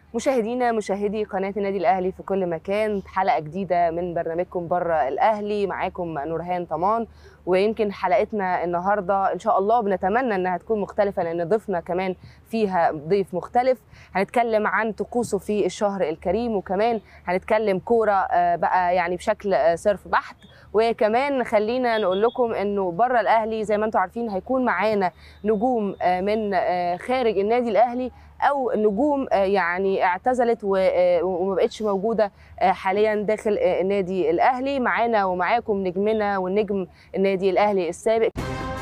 مشاهدينا مشاهدي قناة النادي الأهلي في كل مكان حلقة جديدة من برنامجكم بره الأهلي معاكم نورهان طمان ويمكن حلقتنا النهاردة إن شاء الله بنتمنى إنها تكون مختلفة لأن ضيفنا كمان فيها ضيف مختلف هنتكلم عن طقوسه في الشهر الكريم وكمان هنتكلم كورة آه، بقى يعني بشكل آه، صرف بحت وكمان خلينا نقول لكم انه بره الاهلي زي ما انتم عارفين هيكون معانا نجوم آه، من آه، خارج النادي الاهلي او نجوم آه، يعني اعتزلت و- آه، وما بقتش موجوده آه، حاليا داخل آه، النادي الاهلي معانا ومعاكم نجمنا ونجم النادي الاهلي السابق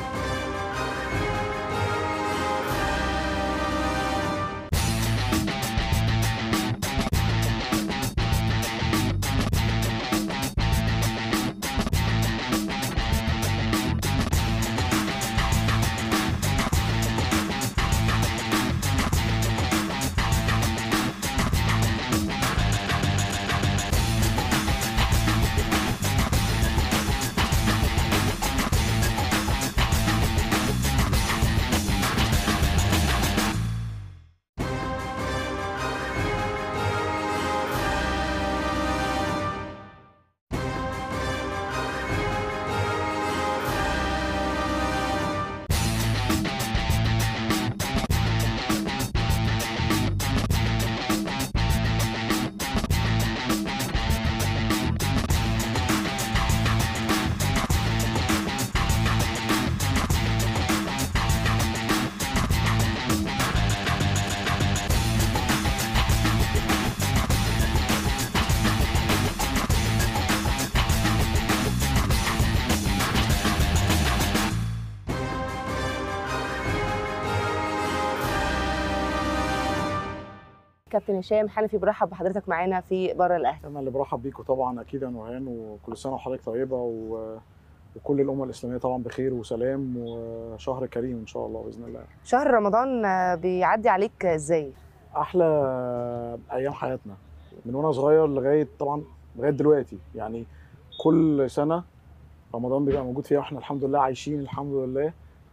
كابتن هشام حنفي برحب بحضرتك معانا في بره الاهلي انا اللي برحب بيكم طبعا اكيد يا نورهان وكل سنه وحضرتك طيبه و... وكل الامه الاسلاميه طبعا بخير وسلام وشهر كريم ان شاء الله باذن الله شهر رمضان آه، بيعدي عليك ازاي احلى ايام حياتنا من وانا صغير لغايه طبعا لغايه دلوقتي يعني كل سنه رمضان بيبقى موجود فيها واحنا الحمد لله عايشين الحمد لله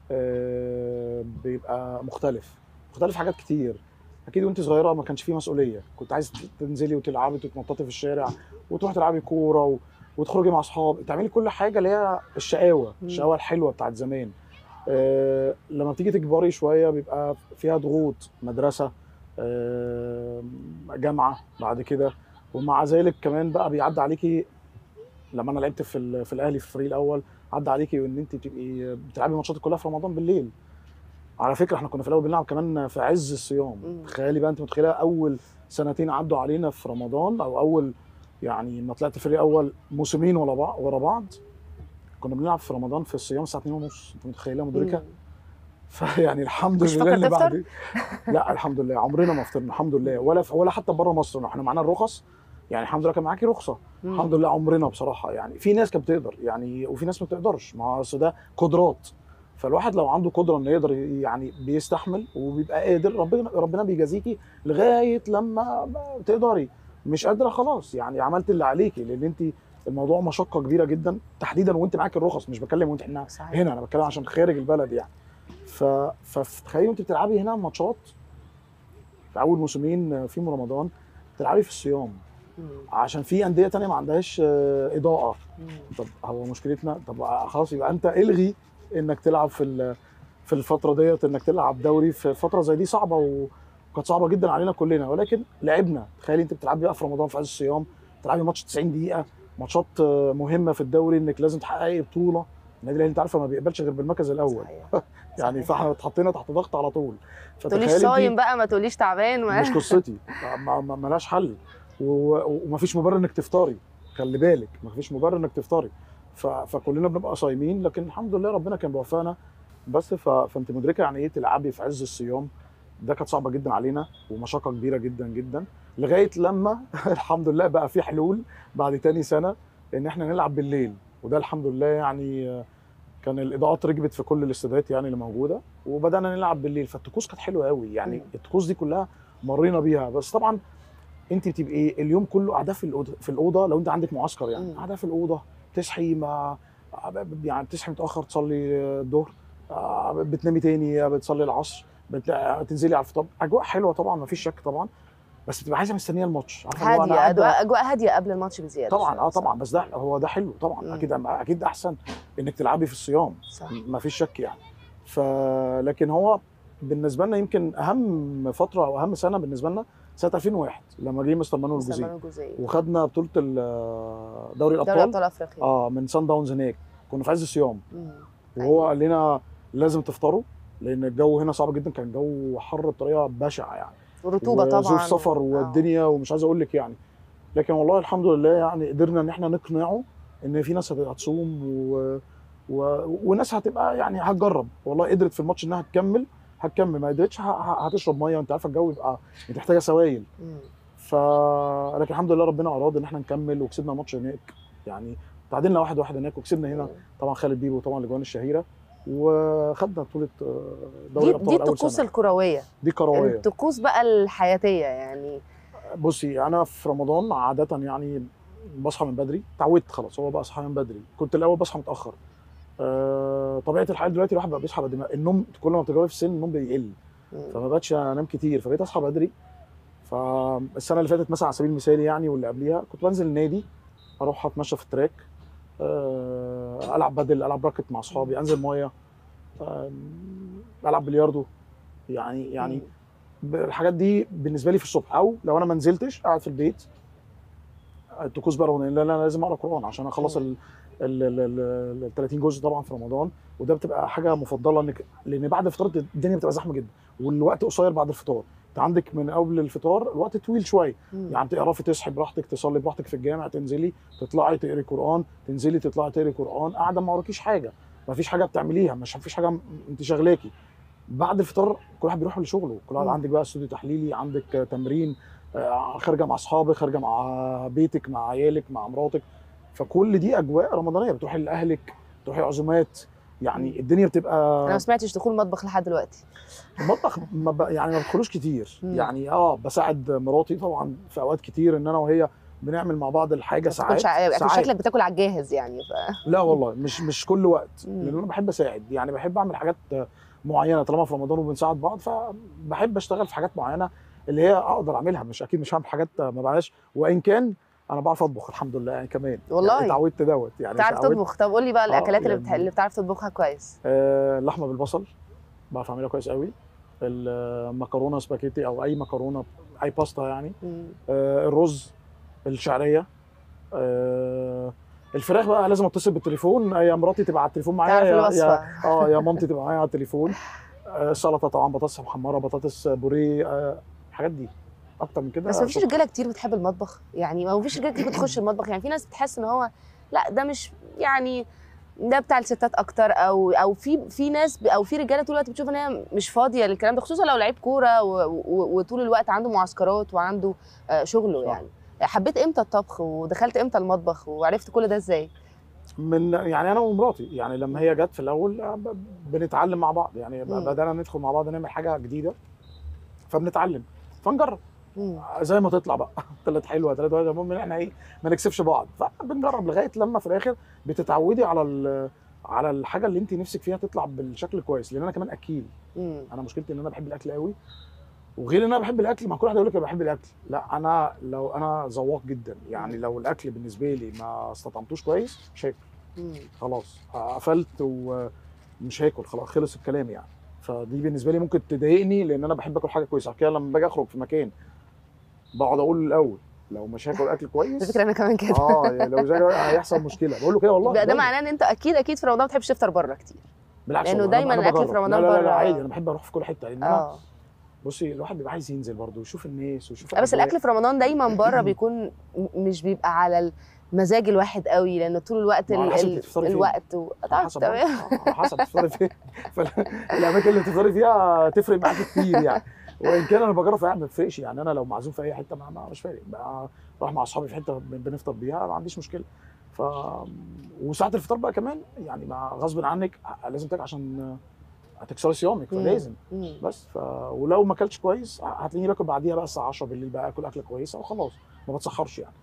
آه، بيبقى مختلف مختلف في حاجات كتير اكيد وانت صغيره ما كانش فيه مسؤوليه كنت عايز تنزلي وتلعبي وتتنططي في الشارع وتروحي تلعبي كوره و... وتخرجي مع اصحاب تعملي كل حاجه اللي هي الشقاوه مم. الشقاوه الحلوه بتاعت زمان آه لما بتيجي تكبري شويه بيبقى فيها ضغوط مدرسه آه جامعه بعد كده ومع ذلك كمان بقى بيعدي عليكي لما انا لعبت في ال- في الاهلي في الفريق الاول عدى عليكي ان انت تبقي بتلعبي ماتشاتك كلها في رمضان بالليل على فكره احنا كنا في الاول بنلعب كمان في عز الصيام مم. تخيلي بقى انت متخيله اول سنتين عدوا علينا في رمضان او اول يعني ما طلعت فريق اول موسمين ورا بعض ورا بعض كنا بنلعب في رمضان في الصيام الساعه 2 ونص انت متخيله مدركه مم. فيعني الحمد مش لله فاكر اللي تفطر؟ بعد لا الحمد لله عمرنا ما فطرنا الحمد لله ولا ولا حتى بره مصر احنا معانا الرخص يعني الحمد لله كان معاكي رخصه مم. الحمد لله عمرنا بصراحه يعني في ناس كانت بتقدر يعني وفي ناس ما بتقدرش ما هو أصل ده قدرات فالواحد لو عنده قدره انه يقدر يعني بيستحمل وبيبقى قادر ربنا ربنا بيجازيكي لغايه لما تقدري مش قادره خلاص يعني عملت اللي عليكي لان انت الموضوع مشقه كبيره جدا تحديدا وانت معاك الرخص مش بكلم وانت هنا صحيح هنا انا بتكلم عشان خارج البلد يعني ف فتخيلي وانت بتلعبي هنا ماتشات في اول موسمين في رمضان بتلعبي في الصيام مم. عشان في انديه تانية ما عندهاش آه، اضاءه مم. طب هو مشكلتنا طب خلاص يبقى انت الغي انك تلعب في ال- في الفتره ديت انك تلعب دوري في فتره زي دي صعبه و- وكانت صعبه جدا علينا كلنا ولكن لعبنا تخيلي انت بتلعبي بقى في رمضان في عز الصيام تلعبي ماتش 90 دقيقه ماتشات آه، مهمه في الدوري انك لازم تحققي بطوله النادي الاهلي انت عارفه ما بيقبلش غير بالمركز الاول صحيح. يعني صحيح. فاحنا اتحطينا تحت ضغط على طول ما تقوليش فتخيلي انت- صايم بقى ما تقوليش تعبان ما مش قصتي ما- ما- ملهاش حل و- ومفيش مبرر انك تفطري خلي بالك مفيش مبرر انك تفطري ف... فكلنا بنبقى صايمين لكن الحمد لله ربنا كان بيوفقنا بس ف... فانت مدركه يعني ايه تلعبي في عز الصيام ده كانت صعبه جدا علينا ومشقه كبيره جدا جدا لغايه لما الحمد لله بقى في حلول بعد تاني سنه ان احنا نلعب بالليل وده الحمد لله يعني آه، كان الاضاءات ركبت في كل الاستادات يعني اللي موجوده وبدانا نلعب بالليل فالطقوس كانت حلوه قوي يعني مم. الطقوس دي كلها مرينا بيها بس طبعا انت بتبقي اليوم كله قاعده في الاوضه في الاوضه لو انت عندك معسكر يعني مم. قاعده في الاوضه تصحي ما يعني تصحي متاخر تصلي الظهر آه، بتنامي تاني بتصلي العصر بتلاقي تنزلي على الفطار اجواء حلوه طبعا ما فيش شك طبعا بس بتبقى عايزه مستنيه الماتش عارفه اللي هو أنا هاديه قاعدة- اجواء أجواء هاديه قبل الماتش بزياده طبعا شوية. اه طبعا بس ده هو ده حلو طبعا مم. اكيد اكيد احسن انك تلعبي في الصيام صح ما فيش شك يعني ف لكن هو بالنسبه لنا يمكن اهم فتره او اهم سنه بالنسبه لنا سنه 2001 لما جه مستر مانويل الجوزيه سلمان الجوزية وخدنا بطوله ال- دوري دوري الابطال ابطال افريقيا اه من سان داونز هناك كنا في عز الصيام مم. وهو قال لنا لازم تفطروا لان الجو هنا صعب جدا كان الجو حر بطريقه بشعه يعني ورطوبه طبعا وظروف سفر آه. والدنيا ومش عايز اقول لك يعني لكن والله الحمد لله يعني قدرنا ان احنا نقنعه ان في ناس هتصوم و... و... وناس هتبقى يعني هتجرب والله قدرت في الماتش انها تكمل هتكمل ما قدرتش ه... ه- هتشرب ميه وانت عارفه الجو يبقى انت محتاجه سوائل مم. ف لكن الحمد لله ربنا اراد ان احنا نكمل وكسبنا الماتش هناك يعني تعادلنا واحد واحد هناك وكسبنا هنا طبعا خالد بيبو طبعا الاجوان الشهيره وخدنا بطوله آه، دوري دي الابطال دي اول الطقوس سنه الكرويه دي كرويه الطقوس بقى الحياتيه يعني بصي انا في رمضان عاده يعني بصحى من بدري اتعودت خلاص هو بقى صحيان بدري كنت الاول بصحى متاخر أه طبيعه الحال دلوقتي الواحد بقى بيصحى بدري النوم كل ما بتكبري في السن النوم بيقل مم. فما بقتش انام كتير فبقيت اصحى بدري فالسنه اللي فاتت مثلا على سبيل المثال يعني واللي قبليها كنت بنزل النادي اروح اتمشى في التراك أه العب بدل العب راكت مع اصحابي انزل ميه أه العب بلياردو يعني يعني مم. الحاجات دي بالنسبه لي في الصبح او لو انا ما نزلتش قاعد في البيت الطقوس بقى رمضان لان انا لازم اقرا قران عشان اخلص ال ال ال ال 30 جزء طبعا في رمضان وده بتبقى حاجه مفضله انك لان بعد الفطار الدنيا بتبقى زحمه جدا والوقت قصير بعد الفطار انت عندك من قبل الفطار الوقت طويل شويه مم. يعني تعرفي تصحي براحتك تصلي براحتك في الجامع تنزلي تطلعي تقري قران تنزلي تطلعي تقري قران قاعده ما وراكيش حاجه ما فيش حاجه بتعمليها مش فيش حاجه م- انت شغلاكي بعد الفطار كل واحد بيروح لشغله كل واحد مم. عندك بقى استوديو تحليلي عندك آه، تمرين آه، خارجه مع اصحابك خارجه مع بيتك مع عيالك مع مراتك فكل دي اجواء رمضانيه بتروحي لاهلك بتروحي عزومات يعني مم. الدنيا بتبقى انا ما سمعتش دخول مطبخ لحد دلوقتي المطبخ ما ب... يعني ما بدخلوش كتير مم. يعني اه بساعد مراتي طبعا في اوقات كتير ان انا وهي بنعمل مع بعض الحاجه ما ساعات تاكلش ع- أكل ساعات شكلك بتاكل على الجاهز يعني ف... لا والله مش مش كل وقت مم. لان انا بحب اساعد يعني بحب اعمل حاجات معينه طالما في رمضان وبنساعد بعض فبحب اشتغل في حاجات معينه اللي هي اقدر اعملها مش اكيد مش هعمل حاجات ما بعملهاش وان كان انا بعرف اطبخ الحمد لله يعني كمان والله؟ يعني اتعودت دوت يعني بتعرف اتعودت- تطبخ طب قول لي بقى آه، الاكلات اللي, بتح... يعني- اللي بتعرف تطبخها كويس آه، اللحمه بالبصل بعرف اعملها كويس قوي المكرونه سباكيتي او اي مكرونه اي باستا يعني مم. آه، الرز الشعريه آه، الفراخ بقى لازم اتصل بالتليفون يا مراتي تبقى على التليفون معايا تعرف يا- الوصفه يا اه يا مامتي تبقى معايا على التليفون آه، سلطه طبعا بطاطس محمره بطاطس بوريه آه، الحاجات دي اكتر من كده بس مفيش شكراً. رجاله كتير بتحب المطبخ يعني ما فيش رجاله كتير بتخش المطبخ يعني في ناس بتحس ان هو لا ده مش يعني ده بتاع الستات اكتر او او في في ناس ب- او في رجاله طول الوقت بتشوف ان هي مش فاضيه للكلام ده خصوصا لو لعيب كوره و- و- وطول الوقت عنده معسكرات وعنده آه، شغله صح. يعني حبيت امتى الطبخ ودخلت امتى المطبخ وعرفت كل ده ازاي؟ من يعني انا ومراتي يعني لما هي جت في الاول آه، ب- بنتعلم مع بعض يعني مم. بدانا ندخل مع بعض نعمل حاجه جديده فبنتعلم فنجرب مم. زي ما تطلع بقى طلعت حلوه طلعت وحشه المهم ان احنا ايه ما نكسبش بعض فبنجرب لغايه لما في الاخر بتتعودي على ال- على الحاجه اللي انت نفسك فيها تطلع بالشكل كويس لان انا كمان اكيل مم. انا مشكلتي ان انا بحب الاكل قوي وغير ان انا بحب الاكل ما كل واحد يقول لك انا بحب الاكل لا انا لو انا ذواق جدا يعني لو الاكل بالنسبه لي ما استطعمتوش كويس مش هاكل مم. خلاص قفلت ومش هاكل خلاص خلص الكلام يعني فدي بالنسبه لي ممكن تضايقني لان انا بحب اكل حاجه كويسه عشان كده لما باجي اخرج في مكان بقعد اقول الاول لو مش هاكل اكل على كويس فكره انا كمان كده اه يعني لو مش هاكل هيحصل مشكله بقول له كده والله بقى ده دايماً. معناه ان انت اكيد اكيد في رمضان ما بتحبش تفطر بره كتير بالعكس لأنه والله، أنا- دايماً أنا الأكل في بجرب. رمضان لا لا لا, بره- لا عادي انا بحب اروح في كل حته لان انا اه بصي الواحد بيبقى عايز ينزل برضه ويشوف الناس ويشوف لا، بس الأجواء. الاكل في رمضان دايما بره بيكون م- مش بيبقى على مزاج الواحد قوي لانه طول الوقت ما على ال... حسب ال... بتفطري فين. الوقت و... على طب حسب تمام برضه. على حسب تفطري فين فالاماكن اللي تفطري فيها تفرق معاكي كتير يعني وان كان انا بجرب في حاجه ما بتفرقش يعني انا لو معزوم في اي حته ما ما- مش فارق بقى اروح مع اصحابي في حته بن- بنفطر بيها ما عنديش مشكله ف وساعه الفطار بقى كمان يعني ما غصب عنك لازم تاكل عشان هتكسري صيامك فلازم مم. بس ف... ولو ما اكلتش كويس هتلاقيني باكل بعديها بقى الساعه 10 بالليل بقى اكل اكله كويسه وخلاص ما بتسحرش يعني ف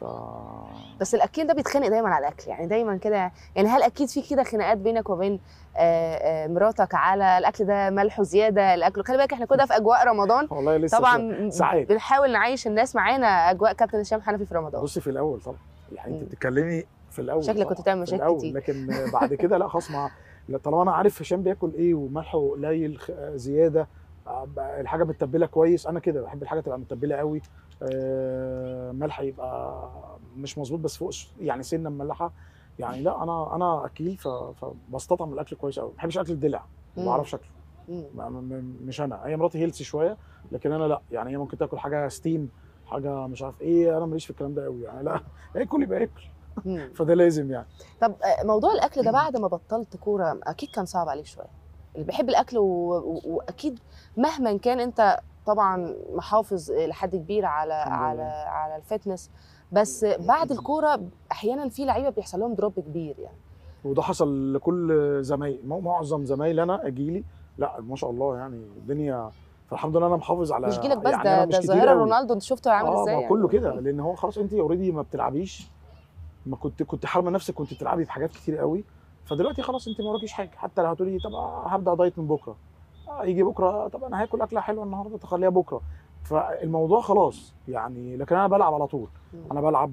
ف بس الاكيد ده بيتخانق دايما على الاكل يعني دايما كده يعني هل اكيد في كده خناقات بينك وبين آه، آه، مراتك على الاكل ده ملحه زياده الاكل خلي بالك احنا كده في اجواء رمضان والله لسه طبعا ساعات. بنحاول نعيش الناس معانا اجواء كابتن هشام حنفي في رمضان بصي في الاول طبعا يعني انت مم. بتتكلمي في الاول شكلك طبعاً، كنت بتعمل في مشاكل الأول، كتير. لكن بعد كده لا خلاص مع لا، طالما انا عارف هشام بياكل ايه وملحه قليل خ- زياده آه، بقى الحاجه متبله كويس انا كده بحب الحاجه تبقى متبله قوي آه، ملح يبقى مش مظبوط بس فوق ش- يعني سنه مملحه يعني لا انا انا اكيل ف- فبستطعم الاكل كويس قوي ما بحبش اكل الدلع ما مم. بعرفش شكله مم. ما- ما- ما- مش انا هي مراتي هيلثي شويه لكن انا لا يعني هي ممكن تاكل حاجه ستيم حاجه مش عارف ايه انا ماليش في الكلام ده قوي يعني لا اكل يبقى اكل مم. فده لازم يعني طب آه، موضوع الاكل ده بعد ما بطلت كوره اكيد كان صعب عليك شويه اللي بيحب الاكل و... و... واكيد مهما كان انت طبعا محافظ لحد كبير على الحمد على لله. على الفتنس بس بعد الكوره احيانا في لعيبه بيحصل لهم دروب كبير يعني وده حصل لكل زمايل مع- معظم زمايلي انا اجيلي لا ما شاء الله يعني الدنيا فالحمد لله انا محافظ على مش جيلك بس يعني ده أنا مش ده كتير ظاهره قوي. رونالدو انت شفته عامل اه ازاي ما يعني. كله كده لان هو خلاص انت اوريدي ما بتلعبيش ما كنت كنت حارمه نفسك كنت بتلعبي في حاجات كتير قوي فدلوقتي خلاص انت ما وراكيش حاجه حتى لو هتقولي طب هبدا دايت من بكره آه، يجي بكره طب انا هاكل اكله حلوه النهارده تخليها بكره فالموضوع خلاص يعني لكن انا بلعب على طول مم. انا بلعب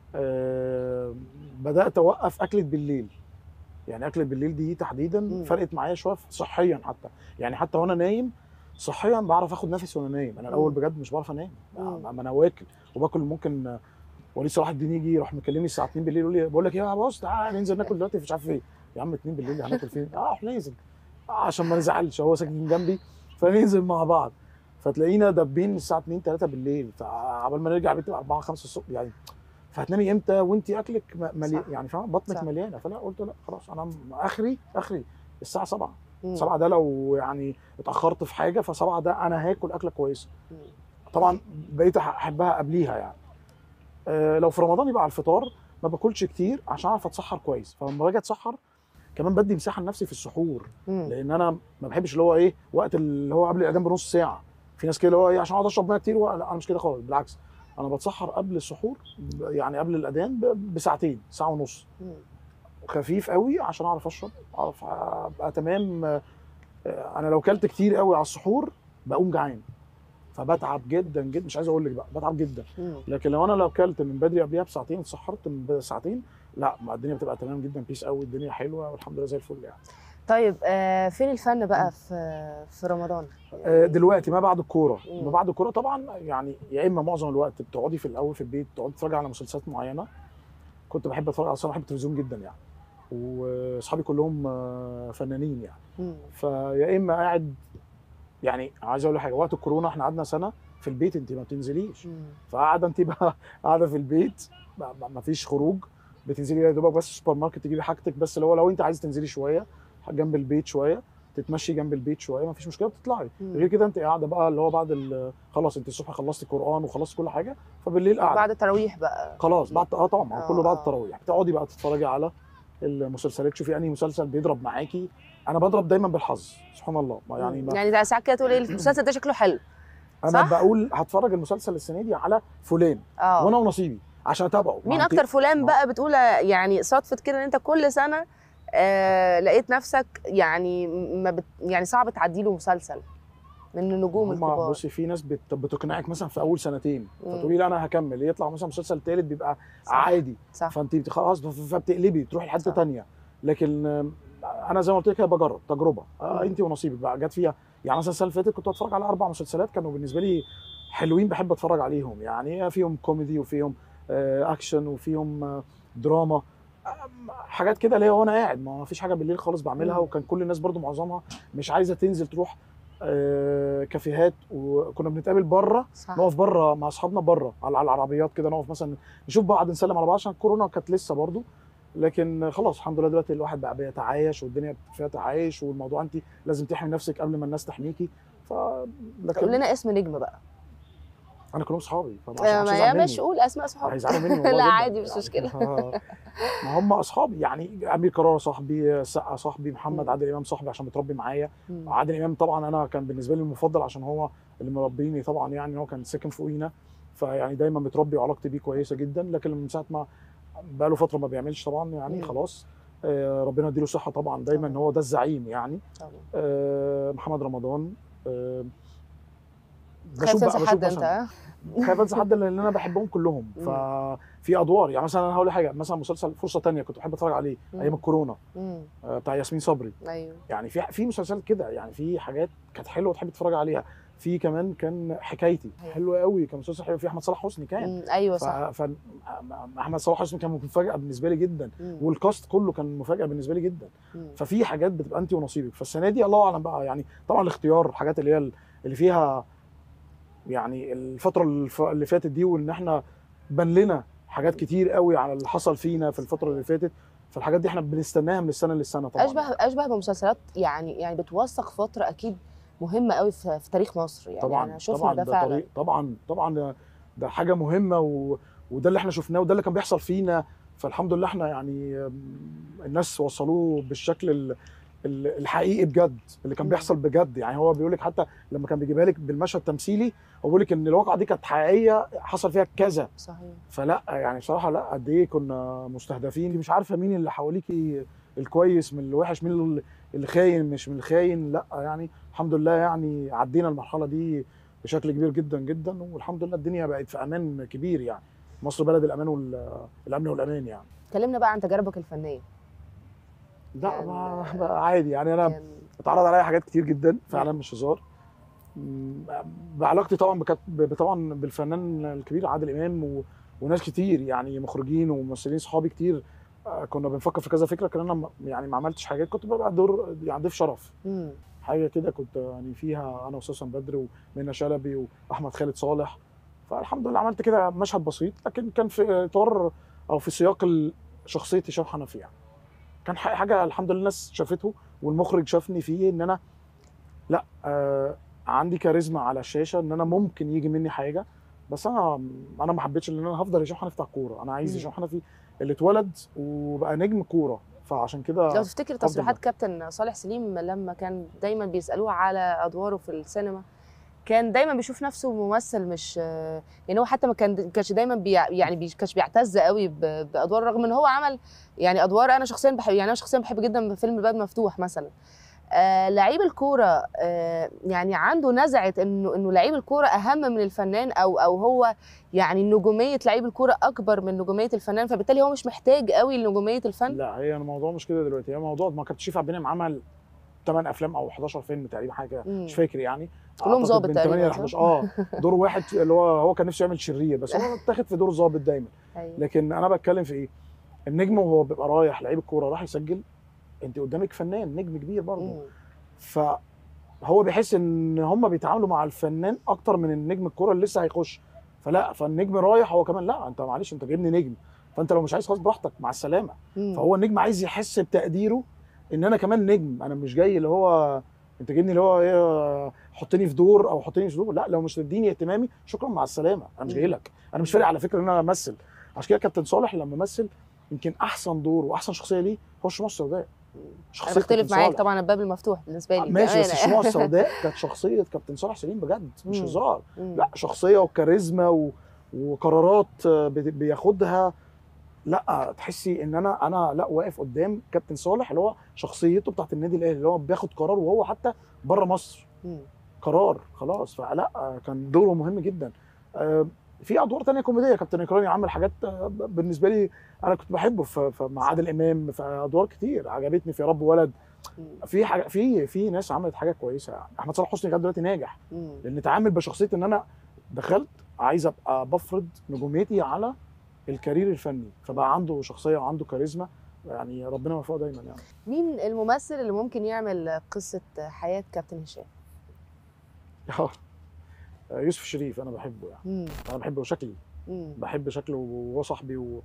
آه بدات اوقف اكله بالليل يعني اكله بالليل دي تحديدا مم. فرقت معايا شويه صحيا حتى يعني حتى وانا نايم صحيا بعرف اخد نفسي وانا نايم انا الاول مم. بجد مش بعرف انام مم. ما ما انا واكل وباكل ممكن آه، وليد صلاح الدين يجي يروح مكلمني الساعه 2 بالليل يقول لي بقول لك ايه يا بص تعالى ننزل ناكل دلوقتي مش عارف ايه يا عم 2 بالليل هناكل فين؟ اه احنا ننزل آه عشان ما نزعلش هو ساكن جنبي فننزل مع بعض فتلاقينا دابين الساعه 2 3 بالليل فعبال ما نرجع البيت تبقى 4 5 الصبح يعني فهتنامي امتى وانت اكلك مليان صح. يعني فاهم بطنك صح. مليانه فلا قلت لا خلاص انا م- اخري اخري الساعه 7 مم. 7 ده لو يعني اتاخرت في حاجه ف7 ده انا هاكل اكله كويسه مم. طبعا بقيت أح- احبها قبليها يعني أه لو في رمضان يبقى على الفطار ما باكلش كتير عشان اعرف اتسحر كويس فلما باجي اتسحر كمان بدي مساحه لنفسي في السحور مم. لان انا ما بحبش اللي هو ايه وقت اللي هو قبل الاذان بنص ساعه في ناس كده اللي هو ايه عشان اقعد اشرب ميه كتير لا انا مش كده خالص بالعكس انا بتسحر قبل السحور ب- يعني قبل الاذان ب- بساعتين ساعه ونص مم. خفيف قوي عشان اعرف اشرب اعرف ابقى تمام آه، انا لو كلت كتير قوي على السحور بقوم جعان فبتعب جدا جدا مش عايز اقول لك بقى بتعب جدا مم. لكن لو انا لو كلت من بدري قبلها بساعتين اتسحرت من بساعتين لا ما الدنيا بتبقى تمام جدا بيس قوي الدنيا حلوه والحمد لله زي الفل يعني طيب آه فين الفن بقى في في رمضان آه، دلوقتي ما بعد الكوره مم. ما بعد الكوره طبعا يعني يا اما معظم الوقت بتقعدي في الاول في البيت تقعدي تتفرجي على مسلسلات معينه كنت بحب اتفرج اصلا بحب التلفزيون جدا يعني واصحابي كلهم آه، فنانين يعني مم. فيا اما قاعد يعني عايز اقول لك حاجه وقت الكورونا احنا قعدنا سنه في البيت انت ما بتنزليش مم. فقاعده انت بقى قاعده في البيت ما- ما ما فيش خروج بتنزلي يا دوبك بس السوبر ماركت تجيبي حاجتك بس اللي هو لو انت عايز تنزلي شويه جنب البيت شويه تتمشي جنب البيت شويه ما فيش مشكله بتطلعي مم. غير كده انت قاعده بقى اللي هو بعد ال- خلاص انت الصبح خلصتي قران وخلصتي كل حاجه فبالليل قاعده بعد التراويح بقى خلاص بعد اه طبعا ما هو كله بعد آه. التراويح بتقعدي بقى تتفرجي على المسلسلات تشوفي انهي مسلسل بيضرب معاكي انا بضرب دايما بالحظ سبحان الله ما يعني ما يعني ده ساعات كده تقول ايه المسلسل ده شكله حلو انا صح؟ بقول هتفرج المسلسل السنه دي على فلان اه وانا ونصيبي عشان اتابعه مين ما انت- اكتر فلان ما- بقى بتقول يعني صدفه كده ان انت كل سنه آه لقيت نفسك يعني ما بت يعني صعب تعدي له مسلسل من النجوم هما الكبار بصي في ناس بت... بتقنعك مثلا في اول سنتين مم. فتقولي لا انا هكمل يطلع مثلا مسلسل ثالث بيبقى صح. عادي صح فانت بت- خلاص ف- فبتقلبي تروحي لحته صح. ثانيه لكن آم، انا زي ما قلت لك هي بجرب تجربه آه مم. انت ونصيبك بقى جت فيها يعني مثلا السنه اللي فاتت كنت بتفرج على اربع مسلسلات كانوا بالنسبه لي حلوين بحب اتفرج عليهم يعني فيهم كوميدي وفيهم آه اكشن وفيهم آه دراما آم، حاجات كده اللي هي وانا قاعد ما فيش حاجه بالليل خالص بعملها مم. وكان كل الناس برضو معظمها مش عايزه تنزل تروح آه، كافيهات وكنا بنتقابل بره صح نقف بره مع اصحابنا بره على على العربيات كده نقف مثلا نشوف بعض نسلم على بعض عشان الكورونا كانت لسه برضو لكن خلاص الحمد لله دلوقتي الواحد بقى بيتعايش والدنيا فيها تعايش والموضوع انت لازم تحمي نفسك قبل ما الناس تحميكي ف قول لكن لنا اسم نجم بقى انا كلهم اصحابي فما آه، عشان ما يا مش قول اسماء صحابك هيزعلوا مني والله لا جداً. عادي مش يعني مشكله ما هم اصحابي يعني امير كرارة صاحبي سقا صاحبي محمد مم. عادل امام صاحبي عشان متربي معايا مم. عادل امام طبعا انا كان بالنسبه لي المفضل عشان هو اللي مربيني طبعا يعني هو كان ساكن فوقينا فيعني دايما متربي وعلاقتي بيه كويسه جدا لكن من ساعه ما بقى له فتره ما بيعملش طبعا يعني مم. خلاص آه، ربنا يديله صحه طبعا دايما طبعاً. هو ده الزعيم يعني طبعا آه، محمد رمضان آه، خايف بقى- تنسى حد انت مثلاً- ها؟ خايف انسى حد لان انا بحبهم كلهم مم. ففي ادوار يعني مثلا انا هقول لك حاجه مثلا مسلسل فرصه تانية كنت بحب اتفرج عليه مم. ايام الكورونا مم. آه، بتاع ياسمين صبري ايوه يعني في في مسلسلات كده يعني في حاجات كانت حلوه تحب تتفرج عليها في كمان كان حكايتي أيوة. حلو قوي كان مسلسل حلو في احمد صلاح حسني كان مم. ايوه ف... صح ف... احمد صلاح حسني كان مفاجاه بالنسبه لي جدا مم. والكاست كله كان مفاجاه بالنسبه لي جدا مم. ففي حاجات بتبقى انت ونصيبك فالسنه دي الله اعلم بقى يعني طبعا الاختيار الحاجات اللي هي اللي فيها يعني الفتره الف- اللي فاتت دي وان احنا بان لنا حاجات كتير قوي على اللي حصل فينا في الفتره اللي فاتت فالحاجات دي احنا بنستناها من السنه للسنه طبعا اشبه اشبه بمسلسلات يعني يعني بتوثق فتره اكيد مهمه قوي في, في تاريخ مصر يعني طبعا أنا شفنا طبعا ده ده فعلا طريق طبعا طبعا ده, ده حاجه مهمه و... وده اللي احنا شفناه وده اللي كان بيحصل فينا فالحمد لله احنا يعني أم، الناس وصلوه بالشكل ال... ال- الحقيقي بجد اللي كان مم. بيحصل بجد يعني هو بيقول لك حتى لما كان بيجيبها لك بالمشهد التمثيلي هو بيقول لك ان الواقعه دي كانت حقيقيه حصل فيها كذا صحيح فلا يعني بصراحه لا قد ايه كنا مستهدفين دي مش عارفه مين اللي حواليكي الكويس من الوحش مين اللي- اللي خاين مش من الخاين لا يعني الحمد لله يعني عدينا المرحله دي بشكل كبير جدا جدا والحمد لله الدنيا بقت في امان كبير يعني مصر بلد الامان والامن والامان يعني اتكلمنا بقى عن تجاربك الفنيه لا كان- ما بقى عادي يعني انا كان اتعرض عليا حاجات كتير جدا فعلا مش هزار م- بعلاقتي طبعا بكت... ب- طبعا بالفنان الكبير عادل امام و... وناس كتير يعني مخرجين وممثلين صحابي كتير آه، كنا بنفكر في كذا فكره كان انا م- يعني ما عملتش حاجات كنت ببقى دور يعني ضيف شرف مم. حاجه كده كنت يعني فيها انا وسوسن بدر ومنى شلبي واحمد خالد صالح فالحمد لله عملت كده مشهد بسيط لكن كان في اطار او في سياق ال- شخصيه هشام حنفي يعني كان ح- حاجه الحمد لله الناس شافته والمخرج شافني فيه ان انا لا آه عندي كاريزما على الشاشه ان انا ممكن يجي مني حاجه بس انا انا ما حبيتش ان انا هفضل هشام حنفي بتاع الكوره انا عايز مم. هشام حنفي اللي اتولد وبقى نجم كوره فعشان كده لو تفتكر تصريحات ده. كابتن صالح سليم لما كان دايما بيسالوه على ادواره في السينما كان دايما بيشوف نفسه ممثل مش يعني هو حتى ما كان كانش دايما بي يعني بي كانش بيعتز قوي ب- بادواره رغم ان هو عمل يعني ادوار انا شخصيا بحب يعني انا شخصيا بحب جدا فيلم الباب مفتوح مثلا آه لعيب الكوره آه يعني عنده نزعه انه انه لعيب الكوره اهم من الفنان او او هو يعني نجوميه لعيب الكوره اكبر من نجوميه الفنان فبالتالي هو مش محتاج قوي لنجوميه الفن لا هي الموضوع مش كده دلوقتي هي موضوع ما كابتن شريف عبد المنعم عمل 8 افلام او 11 فيلم تقريبا حاجه كده مم. مش فاكر يعني كلهم أعتقد ظابط من تقريباً، 8 ل صح؟ 11 اه دور واحد اللي هو هو كان نفسه يعمل شرير بس هو اتاخد في دور ظابط دايما أيوة. لكن انا بتكلم في ايه النجم وهو بيبقى رايح لعيب الكوره راح يسجل انت قدامك فنان نجم كبير برضه مم. فهو بيحس ان هم بيتعاملوا مع الفنان اكتر من النجم الكوره اللي لسه هيخش فلا فالنجم رايح هو كمان لا انت معلش انت جايبني نجم فانت لو مش عايز خلاص براحتك مع السلامه مم. فهو النجم عايز يحس بتقديره ان انا كمان نجم انا مش جاي اللي هو انت جايبني اللي هو ايه حطني في دور او حطني في دور لا لو مش تديني اهتمامي شكرا مع السلامه انا مش مم. جاي لك انا مش فارق على فكره ان انا امثل عشان كده كابتن صالح لما مثل يمكن احسن دور واحسن شخصيه ليه هو الشموع السوداء انا شخصيه بختلف كابتن معاك صالح. طبعا الباب المفتوح بالنسبه لي ماشي بس بأمانة. الشموع السوداء كانت شخصيه كابتن صالح سليم بجد مش مم. هزار مم. لا شخصيه وكاريزما و... وقرارات آه، بت- بياخدها لا تحسي ان انا انا لا واقف قدام كابتن صالح اللي هو شخصيته بتاعت النادي الاهلي اللي هو بياخد قرار وهو حتى بره مصر مم. قرار خلاص فلا آه، كان دوره مهم جدا آه، في ادوار تانية كوميديه كابتن اكرامي عمل حاجات آه، بالنسبه لي انا كنت بحبه في في- مع عادل امام في ادوار كتير عجبتني في رب ولد مم. في حاجه في في ناس عملت حاجات كويسه يعني احمد صلاح حسني لغايه دلوقتي ناجح مم. لان اتعامل بشخصيه ان انا دخلت عايز ابقى بفرض نجوميتي على الكارير الفني فبقى عنده شخصيه وعنده كاريزما يعني ربنا يوفقه دايما يعني مين الممثل اللي ممكن يعمل قصه حياه كابتن هشام آه. يوسف شريف انا بحبه يعني مم. انا بحبه شكلي مم. بحب شكله وهو صاحبي و...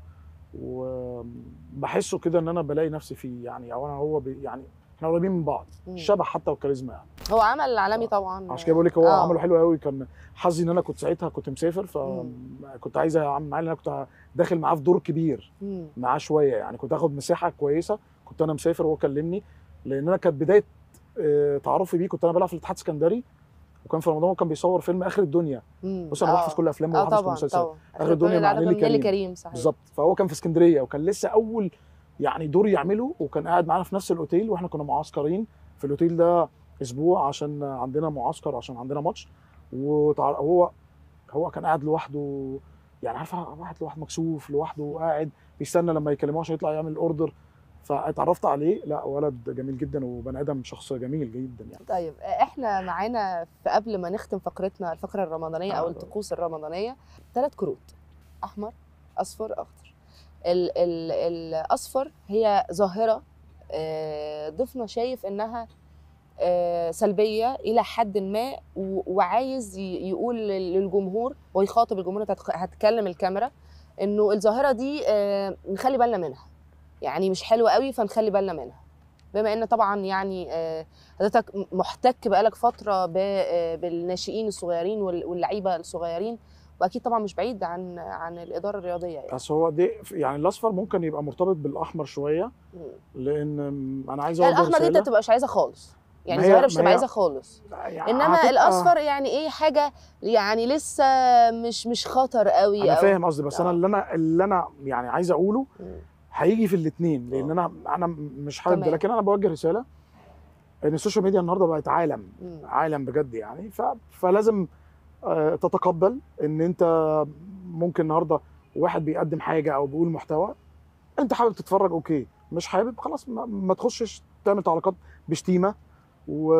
وبحسه كده ان انا بلاقي نفسي فيه يعني او انا هو بي... يعني احنا قريبين من بعض مم. الشبه حتى والكاريزما يعني هو عمل عالمي طبعا عشان كده بقول لك هو آه. عمله حلو قوي كان حظي ان انا كنت ساعتها كنت مسافر فكنت عايز اعمل معاه لان انا كنت داخل معاه في دور كبير مم. معاه شويه يعني كنت اخد مساحه كويسه كنت انا مسافر وهو كلمني لان انا كانت بدايه آه، تعرفي بيه كنت انا بلعب في الاتحاد السكندري وكان في رمضان كان بيصور فيلم اخر الدنيا مم. بص انا آه. بحفظ كل افلامه اه وحافظ كل طبعا مسلسلاته طبعا آخر الدنيا مع العلاقة نيلي من نيلي كريم. كريم صحيح بالظبط فهو كان في اسكندريه وكان لسه اول يعني دور يعمله وكان قاعد معانا في نفس الاوتيل واحنا كنا معسكرين في الاوتيل ده اسبوع عشان عندنا معسكر عشان عندنا ماتش وهو هو كان قاعد لوحده يعني عارفه واحد لوحده مكسوف لوحده قاعد بيستنى لما يكلموه عشان يطلع يعمل اوردر فاتعرفت عليه لا ولد جميل جدا وبني ادم شخص جميل جدا يعني طيب احنا معانا في قبل ما نختم فقرتنا الفقره الرمضانيه او آه. الطقوس الرمضانيه ثلاث كروت احمر اصفر اخضر ال ال الاصفر هي ظاهره آه، ضيفنا شايف انها آه، سلبيه الى حد ما و- وعايز ي- يقول لل- للجمهور ويخاطب الجمهور انت هتخ- هتكلم الكاميرا انه الظاهره دي آه، نخلي بالنا منها يعني مش حلوه قوي فنخلي بالنا منها بما ان طبعا يعني آه، حضرتك م- محتك بقالك فتره ب- آه، بالناشئين الصغيرين وال- واللعيبه الصغيرين واكيد طبعا مش بعيد عن عن الاداره الرياضيه يعني بس هو دي يعني الاصفر ممكن يبقى مرتبط بالاحمر شويه مم. لان انا عايز لا اوجه الاحمر دي انت رساله تبقى مش عايزها خالص يعني ما هي- الظاهره مش ما تبقى هي- عايزها خالص يعني انما هتبقى- الاصفر يعني ايه حاجه يعني لسه مش مش خطر قوي انا أو- فاهم قصدي بس انا آه. اللي انا اللي انا يعني عايز اقوله مم. هيجي في الاثنين لان آه. انا انا مش حابب ده تمام. لكن انا بوجه رساله ان السوشيال ميديا النهارده بقت عالم مم. عالم بجد يعني ف... فلازم آه، تتقبل ان انت ممكن النهارده واحد بيقدم حاجه او بيقول محتوى انت حابب تتفرج اوكي مش حابب خلاص ما, ما تخشش تعمل تعليقات بشتيمه و...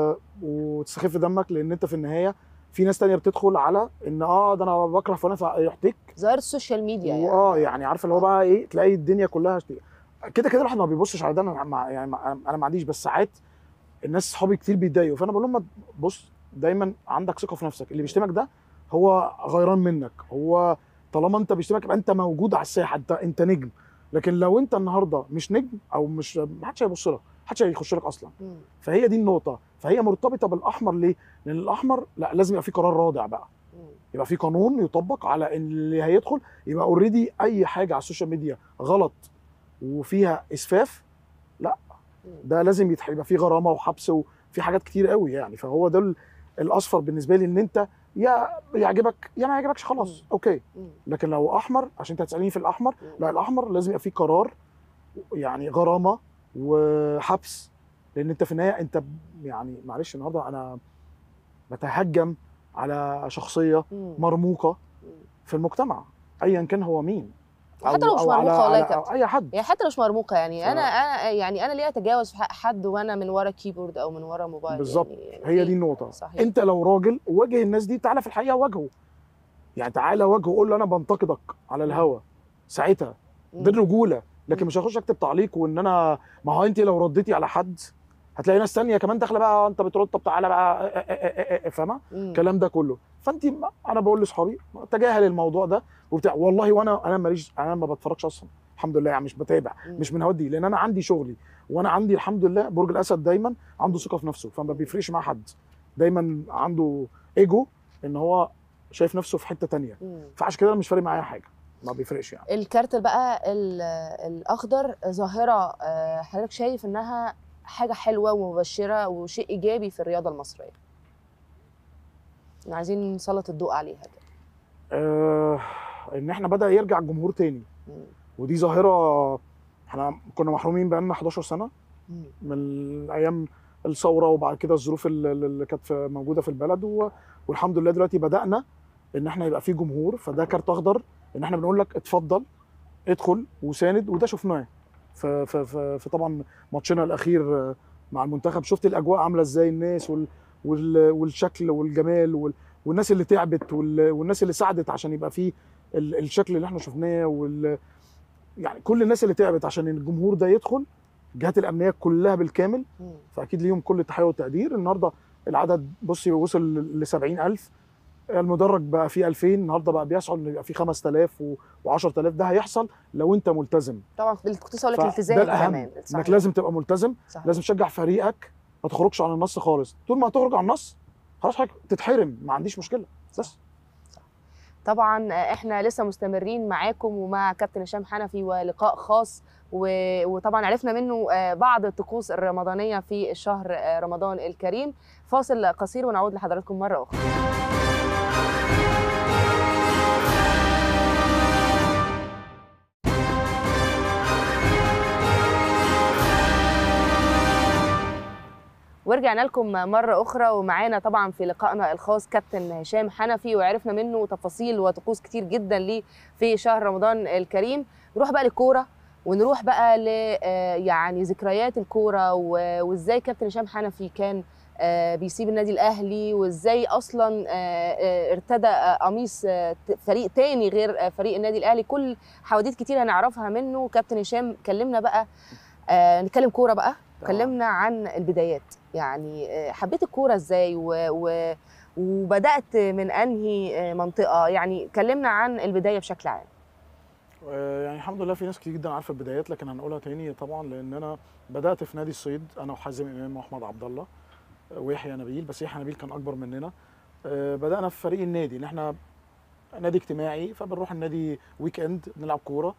وتستخف دمك لان انت في النهايه في ناس تانية بتدخل على ان اه ده انا بكره فلان فيحتك ظاهره السوشيال ميديا يعني واه يعني عارف اللي هو بقى ايه تلاقي الدنيا كلها شتي. كده كده الواحد ما بيبصش على ده انا مع يعني مع انا ما عنديش بس ساعات الناس صحابي كتير بيتضايقوا فانا بقول لهم ما- بص دايما عندك ثقه في نفسك اللي بيشتمك ده هو غيران منك هو طالما انت بيشتمك يبقى انت موجود على الساحه انت انت نجم لكن لو انت النهارده مش نجم او مش ما حدش هيبص لك ما حدش هيخش لك اصلا مم. فهي دي النقطه فهي مرتبطه بالاحمر ليه؟ لان الاحمر لا لازم يبقى في قرار رادع بقى مم. يبقى في قانون يطبق على ان اللي هيدخل يبقى اوريدي اي حاجه على السوشيال ميديا غلط وفيها اسفاف مم. ده لازم يتح- يبقى في غرامه وحبس وفي حاجات كتير قوي يعني فهو ده ال- الاصفر بالنسبه لي ان انت يا يعجبك يا ما يعجبكش خلاص مم. اوكي مم. لكن لو احمر عشان انت هتسالني في الاحمر مم. لا الاحمر لازم يبقى فيه قرار يعني غرامه وحبس لان انت في النهايه انت ب- يعني معلش النهارده انا بتهجم على شخصيه مم. مرموقه مم. في المجتمع ايا كان هو مين حتى لو مش مرموقة والله يا على كابتن. اي حد يعني حتى لو مش مرموقه يعني ف- انا انا يعني انا ليه اتجاوز في حق حد وانا من ورا كيبورد او من ورا موبايل بالظبط. يعني يعني هي ليه؟ دي النقطه صحيح. انت لو راجل واجه الناس دي تعالى في الحقيقه واجهه يعني تعالى واجهه قول له انا بنتقدك على الهوا ساعتها ده مم. الرجوله لكن مم. مش هخش اكتب تعليق وان انا ما هو انت لو رديتي على حد هتلاقي ناس تانية كمان داخله بقى انت بترد طب تعالى بقى اه اه اه اه فاهمه مم. الكلام ده كله فانت ما- انا بقول لاصحابي تجاهل الموضوع ده وبتاع والله وانا انا ماليش انا ما بتفرجش اصلا الحمد لله يعني مش بتابع مم. مش من هودي لان انا عندي شغلي وانا عندي الحمد لله برج الاسد دايما عنده ثقه في نفسه فما بيفرقش مع حد دايما عنده ايجو ان هو شايف نفسه في حته تانية مم. فعشان كده أنا مش فارق معايا حاجه ما بيفرقش يعني الكارت بقى ال- الاخضر ظاهره آه، حضرتك شايف انها حاجه حلوه ومبشره وشيء ايجابي في الرياضه المصريه عايزين نسلط الضوء عليها كده آه ان احنا بدا يرجع الجمهور تاني مم. ودي ظاهره احنا كنا محرومين بقالنا 11 سنه مم. من ايام الثوره وبعد كده الظروف اللي اللي كانت في- موجوده في البلد و... والحمد لله دلوقتي بدانا ان احنا يبقى في جمهور فده كارت اخضر ان احنا بنقول لك اتفضل ادخل وساند وده شفناه في في في, في طبعا ماتشنا الاخير مع المنتخب شفت الاجواء عامله ازاي الناس وال وال والشكل والجمال وال والناس اللي تعبت وال والناس اللي ساعدت عشان يبقى فيه ال- الشكل اللي احنا شفناه وال يعني كل الناس اللي تعبت عشان الجمهور ده يدخل الجهات الامنيه كلها بالكامل مم. فاكيد ليهم كل التحيه والتقدير النهارده العدد بصي وصل ل 70000 المدرج بقى فيه 2000 النهارده بقى بيسعد انه يبقى فيه 5000 و10000 ده هيحصل لو انت ملتزم طبعا كنت لسه اقول لك فده الالتزام الأهم، كمان انك لازم تبقى ملتزم صحيح. لازم تشجع فريقك ما تخرجش عن النص خالص طول ما هتخرج عن النص خلاص حضرتك تتحرم ما عنديش مشكله بس طبعا احنا لسه مستمرين معاكم ومع كابتن هشام حنفي ولقاء خاص و- وطبعا عرفنا منه آه، بعض الطقوس الرمضانيه في الشهر آه، رمضان الكريم فاصل قصير ونعود لحضراتكم مره اخرى ورجعنا لكم مرة أخرى ومعانا طبعا في لقائنا الخاص كابتن هشام حنفي وعرفنا منه تفاصيل وطقوس كتير جدا ليه في شهر رمضان الكريم نروح بقى للكورة ونروح بقى ل آه، يعني ذكريات الكورة و- وازاي كابتن هشام حنفي كان آه، بيسيب النادي الأهلي وازاي أصلا آه، آه، ارتدى آه، قميص آه، ت- فريق تاني غير آه، فريق النادي الأهلي كل حواديت كتير هنعرفها منه كابتن هشام كلمنا بقى آه، نتكلم كورة بقى طبعاً. كلمنا عن البدايات يعني آه، حبيت الكوره ازاي و... و... وبدات من انهي آه، منطقه يعني كلمنا عن البدايه بشكل عام آه، يعني الحمد لله في ناس كتير جدا عارفه البدايات لكن هنقولها تاني طبعا لان انا بدات في نادي الصيد انا وحازم امام واحمد عبد الله آه، ويحيى نبيل بس يحيى نبيل كان اكبر مننا آه، بدانا في فريق النادي ان احنا نادي اجتماعي فبنروح النادي ويك اند بنلعب كوره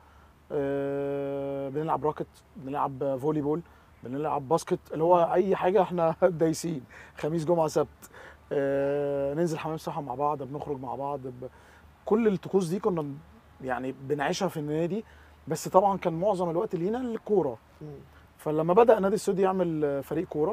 آه، بنلعب راكت بنلعب فولي بول بنلعب باسكت اللي هو اي حاجه احنا دايسين خميس جمعه سبت آه، ننزل حمام سباحه مع بعض بنخرج مع بعض ب- كل الطقوس دي كنا يعني بنعيشها في النادي بس طبعا كان معظم الوقت لينا الكوره مم. فلما بدا نادي السود يعمل آه، فريق كوره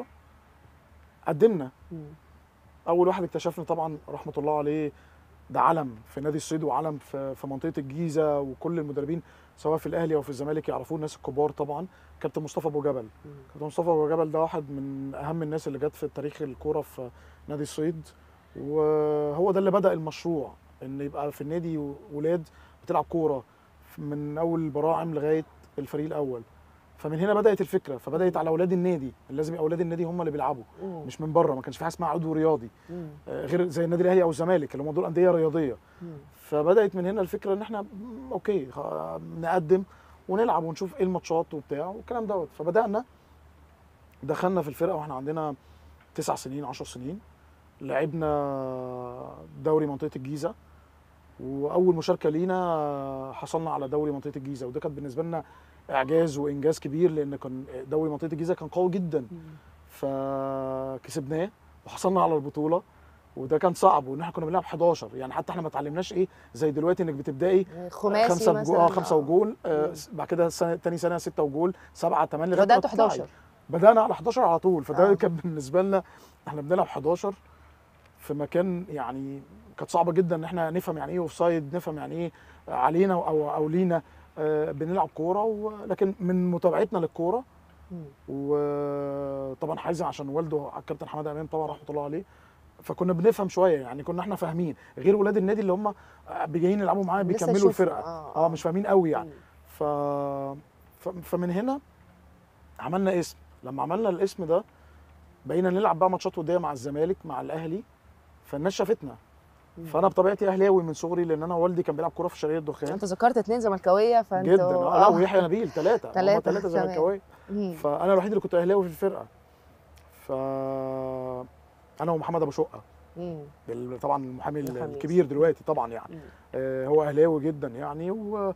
قدمنا مم. اول واحد اكتشفنا طبعا رحمه الله عليه ده علم في نادي الصيد وعلم في في منطقه الجيزه وكل المدربين سواء في الاهلي او في الزمالك يعرفوه الناس الكبار طبعا كابتن مصطفى ابو جبل مم. كابتن مصطفى ابو جبل ده واحد من اهم الناس اللي جت في تاريخ الكوره في نادي الصيد وهو ده اللي بدا المشروع ان يبقى في النادي ولاد بتلعب كوره من اول براعم لغايه الفريق الاول فمن هنا بدات الفكره فبدات على اولاد النادي لازم يبقى اولاد النادي هم اللي بيلعبوا مم. مش من بره ما كانش في حاجه اسمها عضو رياضي مم. آه، غير زي النادي الاهلي او الزمالك اللي هم دول انديه رياضيه مم. فبدات من هنا الفكره ان احنا مم، اوكي خ- نقدم ونلعب ونشوف ايه الماتشات وبتاع والكلام دوت فبدانا دخلنا في الفرقه واحنا عندنا تسع سنين عشر سنين لعبنا دوري منطقه الجيزه واول مشاركه لينا حصلنا على دوري منطقه الجيزه وده كانت بالنسبه لنا اعجاز وانجاز كبير لان كان دوري منطقه الجيزه كان قوي جدا مم. فكسبناه وحصلنا على البطوله وده كان صعب وان احنا كنا بنلعب 11 يعني حتى احنا ما اتعلمناش ايه زي دلوقتي انك بتبداي خماسي خمسه مثلا بجول اه خمسه وجول آه مم. بعد كده سنه تاني سنه سته وجول سبعه ثمانيه لغايه بداتوا ما تطلعي. 11 بدانا على 11 على طول فده آه. كان بالنسبه لنا احنا بنلعب 11 في مكان يعني كانت صعبه جدا ان احنا نفهم يعني ايه اوف سايد نفهم يعني ايه علينا او او لينا آه، بنلعب كوره و- لكن من متابعتنا للكوره مم. وطبعا حازم عشان والده الكابتن حماده امام طبعا رحمه الله عليه فكنا بنفهم شويه يعني كنا احنا فاهمين غير ولاد النادي اللي هم جايين يلعبوا معانا لسه بيكملوا يشوفوا. الفرقه آه، اه مش فاهمين قوي يعني مم. ف... ف... فمن هنا عملنا اسم لما عملنا الاسم ده بقينا نلعب بقى ماتشات وديه مع الزمالك مع الاهلي فالناس شافتنا مم. فانا بطبيعتي اهلاوي من صغري لان انا والدي كان بيلعب كوره في شرقيه الدخان انت ذكرت اتنين زملكاويه فانت جدا اه لا ويحيى نبيل ثلاثه تلاتة، ثلاثه تمام. زملكاويه مم. فانا الوحيد اللي كنت اهلاوي في الفرقه ف انا ومحمد ابو شقه مم. ال- طبعا المحامي ال- المحامي. الكبير دلوقتي طبعا يعني مم. آه، هو اهلاوي جدا يعني و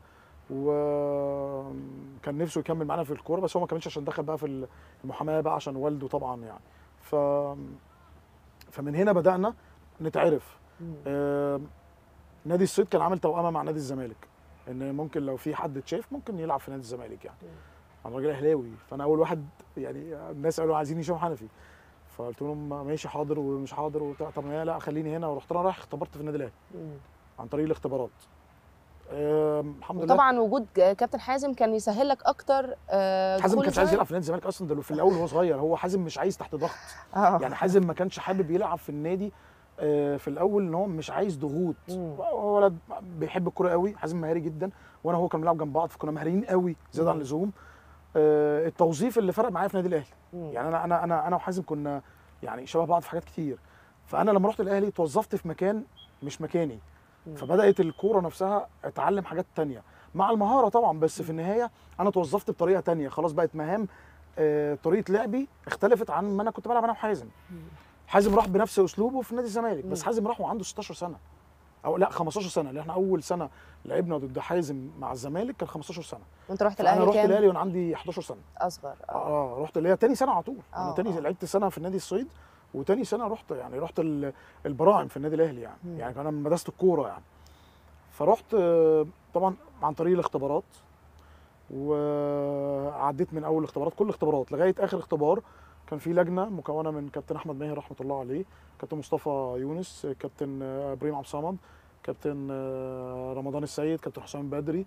وكان نفسه يكمل معانا في الكوره بس هو ما كملش عشان دخل بقى في المحاماه بقى عشان والده طبعا يعني ف فمن هنا بدانا نتعرف مم. آه، نادي الصيد كان عامل توأمه مع نادي الزمالك ان ممكن لو في حد اتشاف ممكن يلعب في نادي الزمالك يعني مم. انا راجل اهلاوي فانا اول واحد يعني الناس قالوا عايزين هشام حنفي فقلت لهم ماشي حاضر ومش حاضر وبتاع طب لا خليني هنا ورحت انا رايح اختبرت في النادي الاهلي مم. عن طريق الاختبارات آم، الحمد لله وطبعا وجود كابتن حازم كان يسهل لك اكتر آه، حازم ما دخول كانش عايز الزمالك. يلعب في نادي الزمالك اصلا ده في الاول وهو صغير هو حازم مش عايز تحت ضغط اه يعني حازم ما كانش حابب يلعب في النادي آه، في الاول ان هو مش عايز ضغوط مم. هو ولد بيحب الكوره قوي حازم مهاري جدا وانا وهو كنا بنلعب جنب بعض فكنا مهاريين قوي زياده عن مم. اللزوم آه، التوظيف اللي فرق معايا في نادي الاهلي مم. يعني انا انا انا انا وحازم كنا يعني شبه بعض في حاجات كتير فانا لما رحت الاهلي اتوظفت في مكان مش مكاني مم. فبدات الكوره نفسها اتعلم حاجات تانية مع المهاره طبعا بس في النهايه انا اتوظفت بطريقه تانية خلاص بقت مهام آه، طريقه لعبي اختلفت عن ما انا كنت بلعب انا وحازم مم. حازم راح بنفس اسلوبه في نادي الزمالك بس مم. حازم راح وعنده 16 سنه او لا 15 سنه اللي احنا اول سنه لعبنا ضد حازم مع الزمالك كان 15 سنه وانت رحت انا الاهلي رحت كام الاهلي وانا عندي 11 سنه اصغر اه اه رحت اللي هي تاني سنه على طول انا آه، تاني آه. لعبت سنه في النادي الصيد وتاني سنه رحت يعني رحت ال- البراعم في النادي الاهلي يعني مم. يعني كان انا من مدرسه الكوره يعني فرحت آه، طبعا عن طريق الاختبارات وعديت من اول اختبارات كل الاختبارات لغايه اخر اختبار كان في لجنه مكونه من كابتن احمد ماهر رحمه الله عليه كابتن مصطفى يونس كابتن آه، ابراهيم عبد الصمد كابتن آه، رمضان السيد كابتن حسام بدري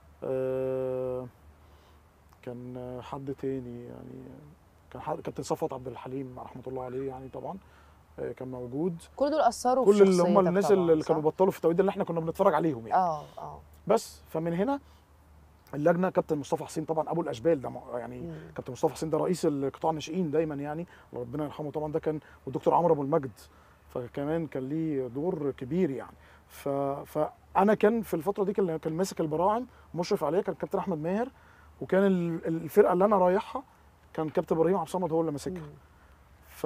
آه، كان آه، حد تاني يعني كان حد كابتن صفوت عبد الحليم رحمه الله عليه يعني طبعا آه، كان موجود كل دول اثروا في كل اللي هم شخصيتك الناس طبعاً، اللي صح؟ كانوا بطلوا في التوقيت اللي احنا كنا بنتفرج عليهم يعني اه اه بس فمن هنا اللجنه كابتن مصطفى حسين طبعا ابو الاشبال ده م- يعني مم. كابتن مصطفى حسين ده رئيس القطاع الناشئين دايما يعني ربنا يرحمه طبعا ده كان والدكتور عمرو ابو المجد فكمان كان ليه دور كبير يعني ف... فانا كان في الفتره دي كان كان ماسك البراعم مشرف عليها كان كابتن احمد ماهر وكان ال- الفرقه اللي انا رايحها كان كابتن ابراهيم عبد الصمد هو اللي ماسكها مم. ف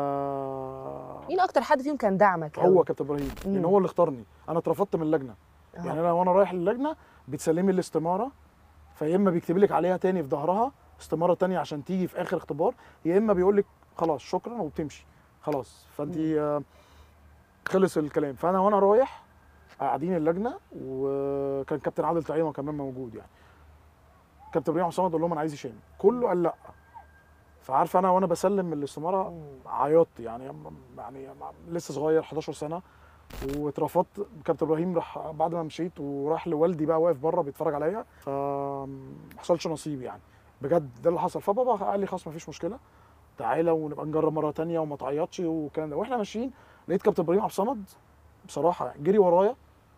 مين اكتر حد فيهم كان دعمك هو قوي؟ كابتن ابراهيم مم. لان هو اللي اختارني انا اترفضت من اللجنه آه. يعني انا وانا رايح اللجنه بتسلمي الاستماره فيا اما بيكتب لك عليها تاني في ظهرها استماره تانية عشان تيجي في اخر اختبار يا اما بيقول لك خلاص شكرا وبتمشي خلاص فانت آه، خلص الكلام فانا وانا رايح قاعدين اللجنه وكان كابتن عادل طعيمه كمان موجود يعني كابتن ابراهيم عصام قال لهم انا عايز هشام كله قال لا فعارف انا وانا بسلم الاستماره مم. عيطت يعني يعني لسه صغير 11 سنه واترفضت كابتن ابراهيم راح بعد ما مشيت وراح لوالدي بقى واقف بره بيتفرج عليا فما حصلش نصيب يعني بجد ده اللي حصل فبابا قال لي خلاص ما فيش مشكله تعالى ونبقى نجرب مره تانية وما تعيطش والكلام ده واحنا ماشيين لقيت كابتن ابراهيم عبد الصمد بصراحه جري ورايا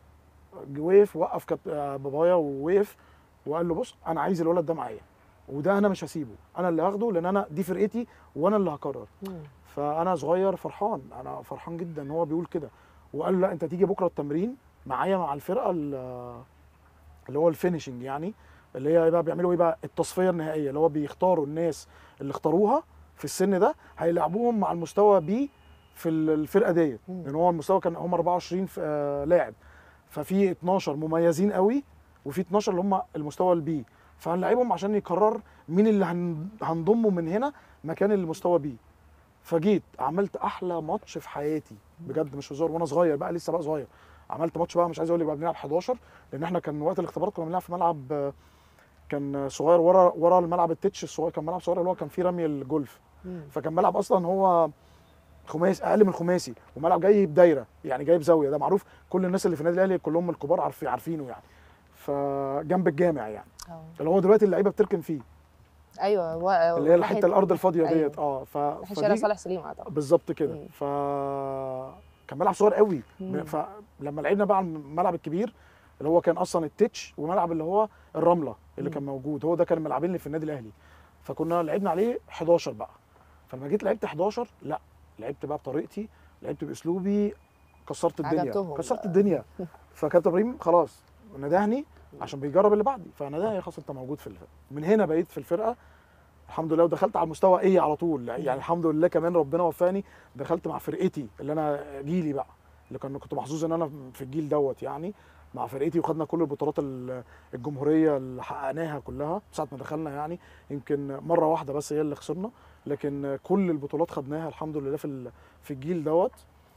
وقف وقف كاب... آه، بابايا ووقف وقال له بص انا عايز الولد ده معايا وده انا مش هسيبه انا اللي هاخده لان انا دي فرقتي وانا اللي هقرر مم. فانا صغير فرحان انا فرحان جدا ان هو بيقول كده وقال له لا انت تيجي بكره التمرين معايا مع الفرقه ال- اللي هو الفينشنج يعني اللي هي بقى بيعملوا ايه بقى التصفيه النهائيه اللي هو بيختاروا الناس اللي اختاروها في السن ده هيلعبوهم مع المستوى بي في ال- الفرقه ديت مم. لان هو المستوى كان هم 24 ف- آه، لاعب ففي 12 مميزين قوي وفي 12 اللي هم المستوى البي فهنلعبهم عشان يقرر مين اللي هن- هنضمه من هنا مكان المستوى بي فجيت عملت احلى ماتش في حياتي بجد مش هزار وانا صغير بقى لسه بقى صغير عملت ماتش بقى مش عايز اقول لك بقى بنلعب 11 لان احنا كان وقت الاختبارات كنا بنلعب في ملعب آه، كان صغير ورا ورا الملعب التتش الصغير كان ملعب صغير اللي هو كان فيه رمي الجولف مم. فكان ملعب اصلا هو خماسي اقل من خماسي وملعب جاي بدايره يعني جاي بزاويه ده معروف كل الناس اللي في النادي الاهلي كلهم الكبار عارفين عارفينه يعني فجنب الجامع يعني آه. اللي هو دلوقتي اللعيبه بتركن فيه ايوه و... اللي هي ناحية- الحته الارض الفاضيه أيوة. ديت اه ف ناحية شارع فدي صالح سليم اعتقد بالظبط كده مم. ف كان ملعب صغير قوي مم. فلما لعبنا بقى على الملعب الكبير اللي هو كان اصلا التتش وملعب اللي هو الرمله اللي مم. كان موجود هو ده كان الملعبين اللي في النادي الاهلي فكنا لعبنا عليه 11 بقى فلما جيت لعبت 11 لا لعبت بقى بطريقتي لعبت باسلوبي كسرت الدنيا عجبتهم كسرت بقى. الدنيا فكابتن ابراهيم خلاص ندهني عشان بيجرب اللي بعدي فندهني خلاص انت موجود في الفرقه من هنا بقيت في الفرقه الحمد لله ودخلت على المستوى ايه على طول يعني الحمد لله كمان ربنا وفاني دخلت مع فرقتي اللي انا جيلي بقى اللي كان كنت محظوظ ان انا في الجيل دوت يعني مع فرقتي وخدنا كل البطولات ال- الجمهوريه اللي حققناها كلها ساعه ما دخلنا يعني يمكن مره واحده بس هي اللي خسرنا لكن كل البطولات خدناها الحمد لله في ال- في الجيل دوت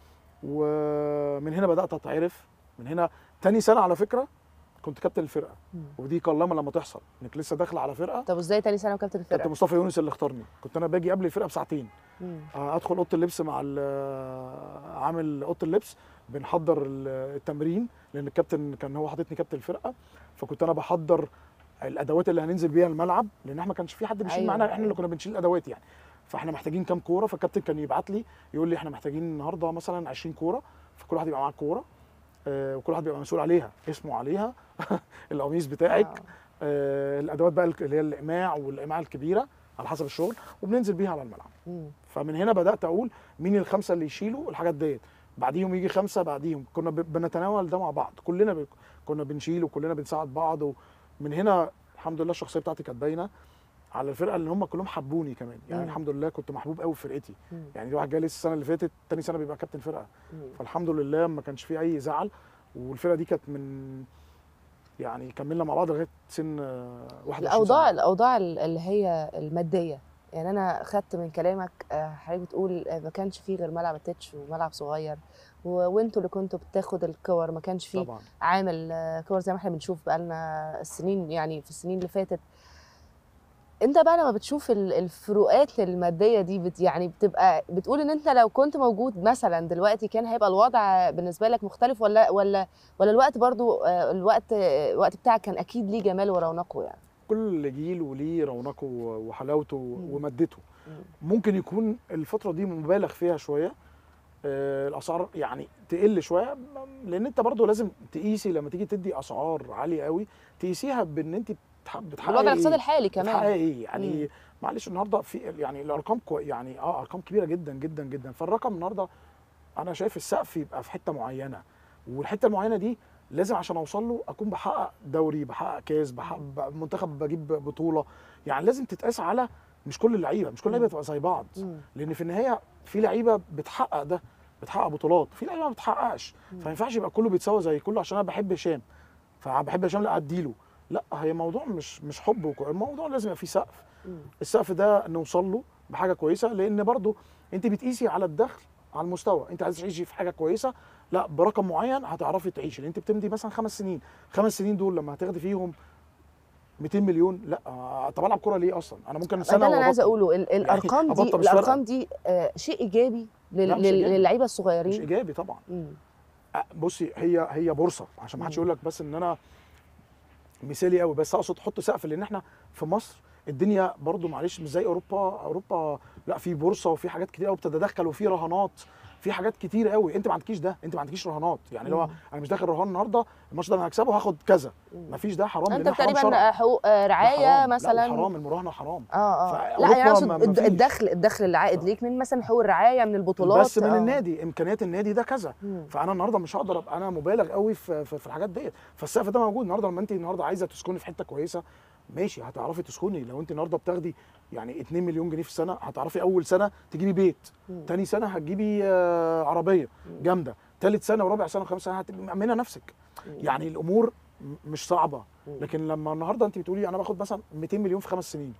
ومن هنا بدات اتعرف من هنا تاني سنه على فكره كنت كابتن الفرقه مم. ودي قلما لما تحصل انك لسه داخله على فرقه طب ازاي تاني سنه وكابتن كابتن الفرقه؟ مصطفى يونس اللي اختارني كنت انا باجي قبل الفرقه بساعتين مم. آه، ادخل اوضه اللبس مع ال- عامل اوضه اللبس بنحضر ال- التمرين لان الكابتن كان هو حاططني كابتن الفرقه فكنت انا بحضر الادوات اللي هننزل بيها الملعب لان احنا ما كانش في حد بيشيل أيوة، معانا احنا اللي أيوة. كنا بنشيل الادوات يعني فاحنا محتاجين كام كوره فالكابتن كان يبعت لي يقول لي احنا محتاجين النهارده مثلا 20 كوره فكل واحد يبقى معاه كوره آه، وكل واحد بيبقى مسؤول عليها اسمه عليها القميص بتاعك آه. آه، الادوات بقى اللي هي الاقماع والاقماع الكبيره على حسب الشغل وبننزل بيها على الملعب مم. فمن هنا بدات اقول مين الخمسه اللي يشيلوا الحاجات ديت بعديهم يجي خمسه بعديهم كنا ب- بنتناول ده مع بعض كلنا ب... كنا بنشيل وكلنا بنساعد بعض ومن هنا الحمد لله الشخصيه بتاعتي كانت باينه على الفرقه اللي هم كلهم حبوني كمان يعني مم. الحمد لله كنت محبوب قوي في فرقتي مم. يعني الواحد جاي لسه السنه اللي فاتت تاني سنه بيبقى كابتن فرقه مم. فالحمد لله ما كانش فيه اي زعل والفرقه دي كانت من يعني كملنا مع بعض لغايه سن آه، 21 الاوضاع سنة. الاوضاع اللي هي الماديه يعني انا خدت من كلامك آه، حضرتك بتقول آه، ما كانش فيه غير ملعب التتش وملعب صغير و- وانتوا اللي كنتوا بتاخد الكور ما كانش فيه طبعا عامل آه، كور زي ما احنا بنشوف بقالنا السنين يعني في السنين اللي فاتت انت بقى لما بتشوف ال- الفروقات الماديه دي بت يعني بتبقى بتقول ان انت لو كنت موجود مثلا دلوقتي كان هيبقى الوضع بالنسبه لك مختلف ولا ولا ولا الوقت برضو آه، الوقت آه، الوقت بتاعك كان اكيد ليه جماله ورونقه يعني كل جيل وليه رونقه وحلاوته مم. ومادته مم. ممكن يكون الفتره دي مبالغ فيها شويه آه، الاسعار يعني تقل شويه لان انت برضو لازم تقيسي لما تيجي تدي اسعار عاليه قوي تقيسيها بان انت بتح- بتحققي الوضع الاقتصادي إيه؟ الحالي بتحققي كمان ايه يعني مم. معلش النهارده في يعني الارقام كو يعني اه ارقام كبيره جدا جدا جدا فالرقم النهارده انا شايف السقف يبقى في حته معينه والحته المعينه دي لازم عشان اوصل له اكون بحقق دوري بحقق كاس بحقق منتخب بجيب بطوله يعني لازم تتقاس على مش كل اللعيبه مش كل اللعيبه مم. تبقى زي بعض مم. لان في النهايه في لعيبه بتحقق ده بتحقق بطولات في لعيبه ما بتحققش مم. فما ينفعش يبقى كله بيتساوى زي كله عشان انا بحب هشام فبحب هشام لا اديله لا هي موضوع مش مش حب وكو- الموضوع لازم يبقى فيه سقف مم. السقف ده نوصل له بحاجه كويسه لان برضو انت بتقيسي على الدخل على المستوى انت عايز تعيشي في حاجه كويسه لا برقم معين هتعرفي تعيشي لان انت بتمضي مثلا خمس سنين خمس سنين دول لما هتاخدي فيهم 200 مليون لا آه، طب العب كوره ليه اصلا انا ممكن ده سنه اللي انا عايزه وأبطل. اقوله ال- الارقام دي أبطل مش فارقة. الارقام دي آه، شيء ايجابي لل- لا، مش لل- إيجابي. للعيبه مش الصغيرين ايجابي طبعا مم. آه، بصي هي هي بورصه عشان ما حدش مم. يقول لك بس ان انا مثالي قوي بس اقصد حط سقف لان احنا في مصر الدنيا برضو معلش مش زي اوروبا اوروبا لا في بورصه وفي حاجات كتير قوي بتتدخل وفي رهانات في حاجات كتير قوي انت ما عندكيش ده انت ما عندكيش رهانات يعني لو مم. انا مش داخل رهان النهارده الماتش ده انا هكسبه هاخد كذا مم. ما فيش ده حرام انت لأن حرام شرعاً. تقريبا حقوق آه، ده رعايه حرام. لا مثلا حرام المراهنه حرام اه اه فأوروبا لا يعني اقصد ما- الد- مفيش. الدخل الدخل اللي عائد آه. ليك من مثلا حقوق الرعايه من البطولات بس من آه. النادي امكانيات النادي ده كذا مم. فانا النهارده مش هقدر ابقى انا مبالغ قوي في, في, في الحاجات ديت فالسقف ده موجود النهارده لما انت النهارده عايزه تسكني في حته كويسه ماشي هتعرفي تسكني لو انت النهارده بتاخدي يعني 2 مليون جنيه في السنه هتعرفي اول سنه تجيبي بيت مم. تاني سنه هتجيبي آه، عربيه مم. جامده تالت سنه ورابع سنه وخامس سنه هتبقي مأمنه نفسك مم. يعني الامور م- مش صعبه مم. لكن لما النهارده انت بتقولي انا باخد مثلا 200 مليون في خمس سنين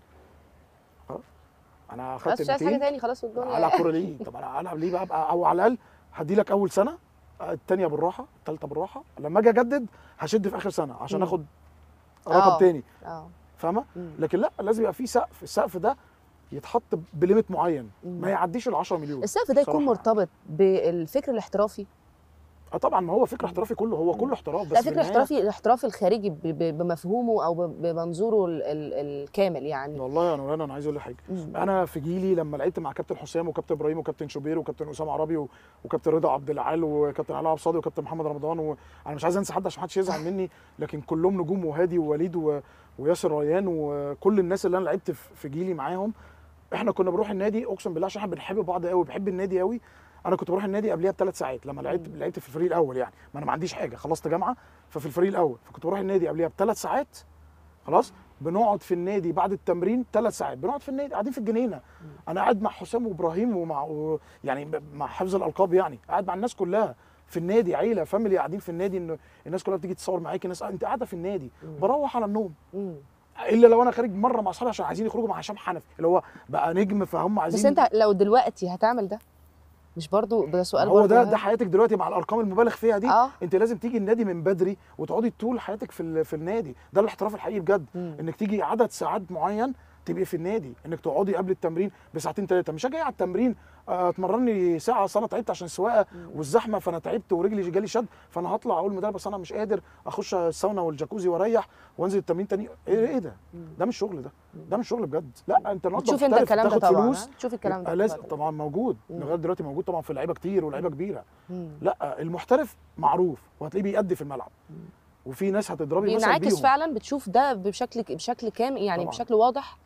خلاص انا خلاص اخدت مش عايز حاجه 200 تاني خلاص والدنيا العب كوره ليه؟ طب انا العب ليه بقى, بقى او على الاقل هدي لك اول سنه الثانيه بالراحه الثالثه بالراحه لما اجي اجدد هشد في اخر سنه عشان مم. اخد آه. رقم تاني اه فاهمه؟ مم. لكن لا لازم يبقى في سقف السقف ده يتحط بليميت معين مم. ما يعديش ال 10 مليون السقف ده يكون بصراحة. مرتبط بالفكر الاحترافي اه طبعا ما هو فكر احترافي كله هو كله احتراف بس لا في فكر النهاية- الاحترافي الاحتراف الخارجي ب- ب- بمفهومه او ب- بمنظوره ال- ال- الكامل يعني والله يا نورانا انا عايز اقول لك حاجه مم. انا في جيلي لما لعبت مع كابتن حسام وكابتن ابراهيم وكابتن شوبير وكابتن اسامه عربي و- وكابتن رضا عبد العال وكابتن علاء عبد الصادق وكابتن محمد رمضان وانا مش عايز انسى حد عشان محدش يزعل مني لكن كلهم نجوم وهادي ووليد و... وياسر ريان وكل الناس اللي انا لعبت في في جيلي معاهم احنا كنا بنروح النادي اقسم بالله عشان احنا بنحب بعض قوي بحب النادي قوي انا كنت بروح النادي قبلها بثلاث ساعات لما لعبت مم. لعبت في الفريق الاول يعني ما انا ما عنديش حاجه خلصت جامعه ففي الفريق الاول فكنت بروح النادي قبلها بثلاث ساعات خلاص بنقعد في النادي بعد التمرين ثلاث ساعات بنقعد في النادي قاعدين في الجنينه انا قاعد مع حسام وابراهيم ومع و- يعني ب- مع حفظ الالقاب يعني قاعد مع الناس كلها في النادي عيله فاميلي قاعدين في النادي ان الناس كلها بتيجي تصور معاكي الناس انت قاعده في النادي مم. بروح على النوم مم. الا لو انا خارج مره مع اصحابي عشان عايزين يخرجوا مع هشام حنفي اللي هو بقى نجم فهم عايزين بس انت لو دلوقتي هتعمل ده مش برضو ده سؤال هو برضو ده مهم. ده حياتك دلوقتي مع الارقام المبالغ فيها دي اه انت لازم تيجي النادي من بدري وتقعدي طول حياتك في ال- في النادي ده الاحتراف الحقيقي بجد مم. انك تيجي عدد ساعات معين تبقي في النادي انك تقعدي قبل التمرين بساعتين ثلاثه مش هاجي على التمرين آه، اتمرني ساعه اصل انا تعبت عشان السواقه مم. والزحمه فانا تعبت ورجلي جالي شد فانا هطلع اقول للمدرب بس انا مش قادر اخش الساونا والجاكوزي واريح وانزل التمرين تاني ايه ايه ده مم. ده مش شغل ده ده مش شغل بجد لا انت النهارده تشوف انت محترف، الكلام ده تاخد طبعا فلوس ها؟ تشوف الكلام يبقى ده لازم طبعاً. طبعا موجود مم. لغايه دلوقتي موجود طبعا في لعيبه كتير ولاعيبه كبيره مم. لا المحترف معروف وهتلاقيه بيأدي في الملعب وفي ناس هتضربي مثلا بينعكس بيهم فعلا بتشوف ده بشكل بشكل كام يعني طبعاً. بشكل واضح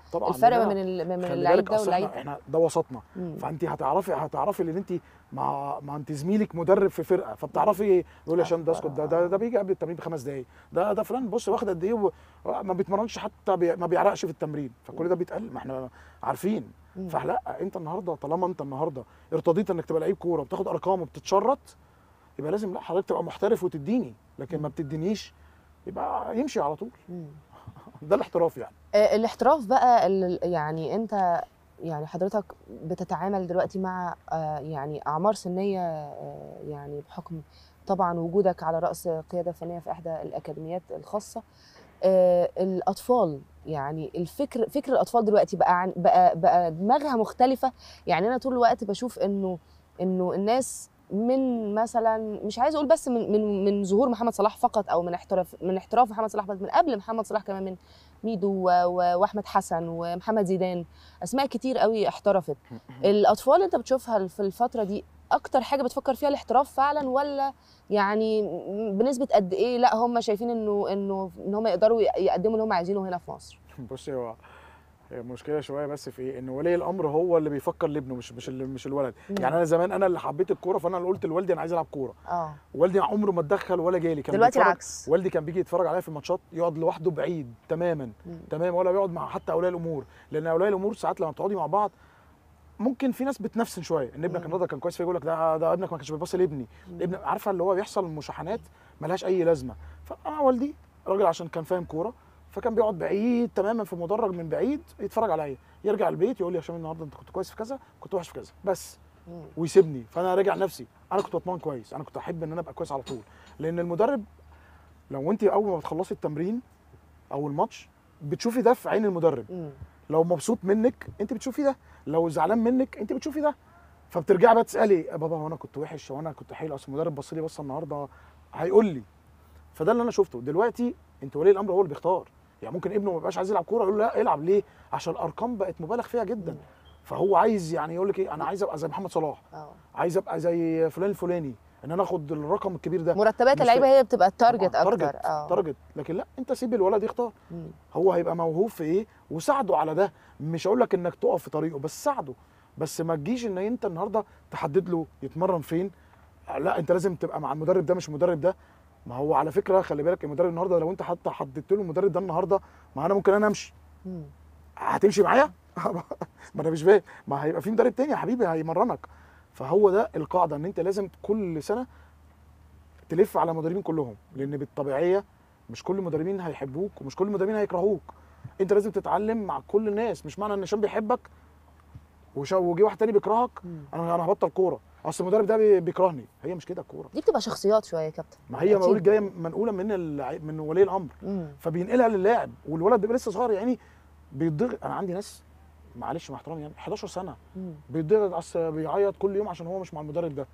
طبعا الفرق لأن ما أنا- بين ال- من خلي اللعيب بالك ده أصل واللعيب احنا, احنا ده وسطنا مم. فانت هتعرفي هتعرفي ان انت مع مع انت زميلك مدرب في فرقه فبتعرفي يقول يا هشام ده اسكت ده ده, ده بيجي قبل التمرين بخمس دقايق ده ده فلان بص واخد قد ايه و- ما بيتمرنش حتى بي ما بيعرقش في التمرين فكل ده بيتقل ما احنا عارفين مم. فلا انت النهارده طالما انت النهارده ارتضيت انك تبقى لعيب كوره وبتاخد ارقام وبتتشرط يبقى لازم لا حضرتك تبقى محترف وتديني لكن ما بتدينيش يبقى يمشي على طول مم. ده الاحتراف يعني آه، الاحتراف بقى ال- يعني انت يعني حضرتك بتتعامل دلوقتي مع آه، يعني اعمار سنيه آه، يعني بحكم طبعا وجودك على راس قياده فنيه في احدى الاكاديميات الخاصه آه، الاطفال يعني الفكر فكر الاطفال دلوقتي بقى عن بقى بقى دماغها مختلفه يعني انا طول الوقت بشوف انه انه الناس من مثلا مش عايزه اقول بس من من من ظهور محمد صلاح فقط او من احتراف من احتراف محمد صلاح بس من قبل محمد صلاح كمان من ميدو و- و- واحمد حسن ومحمد زيدان اسماء كتير قوي احترفت الاطفال اللي انت بتشوفها في الفتره دي اكتر حاجه بتفكر فيها الاحتراف فعلا ولا يعني بنسبه قد ايه لا هم شايفين انه انه ان هم يقدروا يقدموا اللي هم عايزينه هنا في مصر بصي هو هي المشكله شويه بس في ايه ان ولي الامر هو اللي بيفكر لابنه مش مش اللي مش الولد مم. يعني انا زمان انا اللي حبيت الكوره فانا اللي قلت لوالدي انا عايز العب كوره اه والدي عمره ما اتدخل ولا جالي كان دلوقتي بيتفرج- العكس والدي كان بيجي يتفرج عليا في الماتشات يقعد لوحده بعيد تماما مم. تمام ولا بيقعد مع حتى اولياء الامور لان اولياء الامور ساعات لما بتقعدي مع بعض ممكن في ناس بتنفسن شويه ان ابنك مم. النهارده كان كويس فيقول لك ده ده ابنك ما كانش بيبص لابني مم. ابن عارفه اللي هو بيحصل مشاحنات ملهاش اي لازمه فانا والدي راجل عشان كان فاهم كوره فكان بيقعد بعيد تماما في مدرج من بعيد يتفرج عليا يرجع البيت يقول لي يا هشام النهارده انت كنت كويس في كذا كنت وحش في كذا بس مم. ويسيبني فانا راجع نفسي انا كنت بتمرن كويس انا كنت احب ان انا ابقى كويس على طول لان المدرب لو انت اول ما بتخلصي التمرين او الماتش بتشوفي ده في عين المدرب مم. لو مبسوط منك انت بتشوفي ده لو زعلان منك انت بتشوفي ده فبترجعي بقى تسالي يا بابا هو انا كنت وحش هو انا كنت حلو اصل المدرب بص لي بصه النهارده هيقول لي فده اللي انا شفته دلوقتي انت ولي الامر هو اللي بيختار يعني ممكن ابنه ما يبقاش عايز يلعب كوره يقول له لا العب ليه عشان الارقام بقت مبالغ فيها جدا مم. فهو عايز يعني يقول لك ايه انا عايز ابقى زي محمد صلاح اه عايز ابقى زي فلان الفلاني ان انا اخد الرقم الكبير ده مرتبات مش اللعيبه هي بتبقى التارجت طبعاً، اكتر تارجت اه تارجت لكن لا انت سيب الولد يختار مم. هو هيبقى موهوب في ايه وساعده على ده مش هقول لك انك تقف في طريقه بس ساعده بس ما تجيش ان انت النهارده تحدد له يتمرن فين لا انت لازم تبقى مع المدرب ده مش المدرب ده ما هو على فكره خلي بالك المدرب النهارده لو انت حتى حددت له المدرب ده النهارده ما انا ممكن انا امشي مم. هتمشي معايا ما انا مش فاهم ما هيبقى في مدرب تاني يا حبيبي هيمرنك فهو ده القاعده ان انت لازم كل سنه تلف على المدربين كلهم لان بالطبيعيه مش كل المدربين هيحبوك ومش كل المدربين هيكرهوك انت لازم تتعلم مع كل الناس مش معنى ان هشام بيحبك وش- وجي واحد تاني بيكرهك مم. انا انا هبطل كوره اصل المدرب ده بي- بيكرهني هي مش كده الكوره دي بتبقى شخصيات شويه يا كابتن ما هي أكيد. مقول جايه منقوله من اللعيب من ولي الامر مم. فبينقلها للاعب والولد بيبقى لسه صغير يعني بيضغط انا عندي ناس معلش مع احترامي يعني 11 سنه مم. بيتضغط أصل بيعيط كل يوم عشان هو مش مع المدرب ده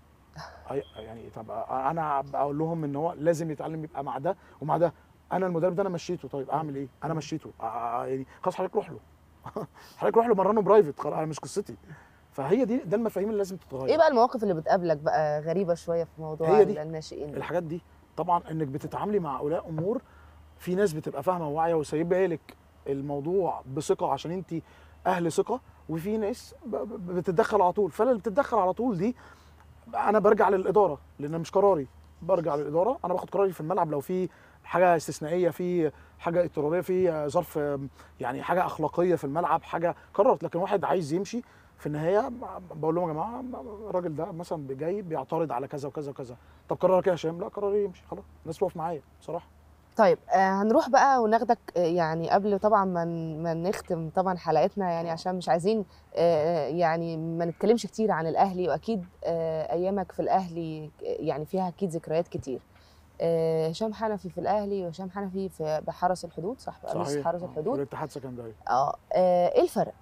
أي- يعني طب انا بقول لهم ان هو لازم يتعلم يبقى مع ده ومع ده انا المدرب ده انا مشيته طيب اعمل ايه انا مشيته آه يعني خلاص حضرتك روح له حضرتك روح له مرنه برايفت خلاص انا مش قصتي فهي دي ده المفاهيم اللي لازم تتغير ايه بقى المواقف اللي بتقابلك بقى غريبه شويه في موضوع هي دي. الناشئين دي؟ الحاجات دي طبعا انك بتتعاملي مع اولياء امور في ناس بتبقى فاهمه وواعيه وسايبه لك الموضوع بثقه عشان انت اهل ثقه وفي ناس ب- ب- بتتدخل على طول فانا اللي بتتدخل على طول دي انا برجع للاداره لان مش قراري برجع للاداره انا باخد قراري في الملعب لو في حاجه استثنائيه في حاجه اضطراريه في ظرف يعني حاجه اخلاقيه في الملعب حاجه قررت لكن واحد عايز يمشي في النهايه بقول لهم يا جماعه الراجل ده مثلا جاي بيعترض على كذا وكذا وكذا طب قرارك ايه يا هشام لا قراري يمشي خلاص الناس تقف معايا بصراحه طيب آه هنروح بقى وناخدك آه يعني قبل طبعا ما ن- ما نختم طبعا حلقتنا يعني عشان مش عايزين آه يعني ما نتكلمش كتير عن الاهلي واكيد آه ايامك في الاهلي يعني فيها اكيد ذكريات كتير آه، هشام حنفي في الاهلي وهشام حنفي في بحرس الحدود صح بقميص حرس الحدود والاتحاد السكندري اه آه، ايه الفرق؟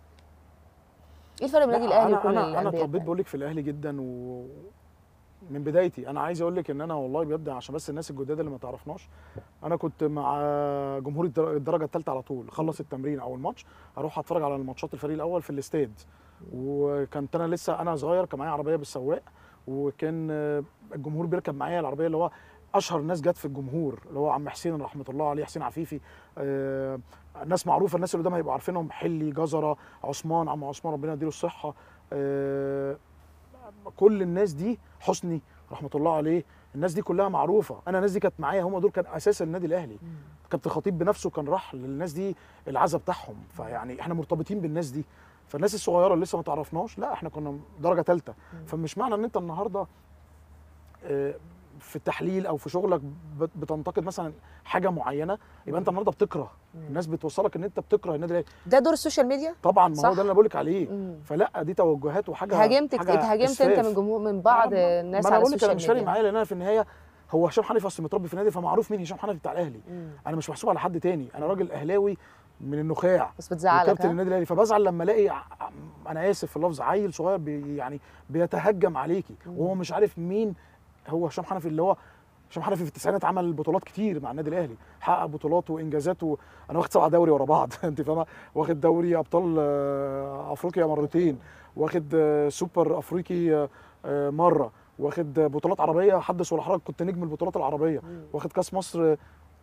ايه الفرق بين النادي لا، الاهلي انا وكل انا انا الانديه اتربيت التانية؟ بقول لك في الاهلي جدا و من بدايتي انا عايز اقول لك ان انا والله بجد عشان بس الناس الجداد اللي ما تعرفناش انا كنت مع جمهور الدر- الدرجه الثالثه على طول خلص التمرين او الماتش اروح اتفرج على الماتشات الفريق الاول في الاستاد وكنت انا لسه انا صغير كان معايا عربيه بالسواق وكان آه، الجمهور بيركب معايا العربيه اللي هو اشهر ناس جت في الجمهور اللي هو عم حسين رحمه الله عليه حسين عفيفي آه ناس معروفه الناس اللي قدام هيبقوا عارفينهم حلي جزره عثمان عم عثمان ربنا يديله الصحه آه كل الناس دي حسني رحمه الله عليه الناس دي كلها معروفه انا الناس دي كانت معايا هم دول كان اساس النادي الاهلي كابتن خطيب بنفسه كان راح للناس دي العزا بتاعهم فيعني احنا مرتبطين بالناس دي فالناس الصغيره اللي لسه ما تعرفناش لا احنا كنا درجه ثالثه فمش معنى ان انت النهارده آه، في التحليل او في شغلك بت- بتنتقد مثلا حاجه معينه يبقى انت النهارده بتكره الناس بتوصلك ان انت بتكره النادي الاهلي ده دور السوشيال ميديا طبعا ما صح. هو ده اللي انا بقول لك عليه مم. فلا دي توجهات وحاجه هاجمت حاجة اتهاجمت انت إسفاف. من جمهور من بعض ما- الناس ما انا على بقول لك انا السوشيال مش فارق ميديا معايا لان انا في النهايه هو هشام حنفي اصلا متربي في النادي فما معروف مين هشام حنفي بتاع الاهلي مم. انا مش محسوب على حد تاني انا راجل اهلاوي من النخاع بس بتزعلك وكابتن ها؟ النادي الاهلي فبزعل لما الاقي ع- انا اسف في اللفظ عيل صغير بي يعني بيتهجم عليكي وهو مش عارف مين هو هشام حنفي اللي هو هشام حنفي في التسعينات عمل بطولات كتير مع النادي الاهلي حقق بطولات وانجازات و... انا واخد سبعه دوري ورا بعض انت فاهمه واخد دوري ابطال آه، افريقيا مرتين واخد آه، سوبر افريقي آه، آه، مره واخد بطولات عربيه حدث ولا حرج كنت نجم البطولات العربيه واخد كاس مصر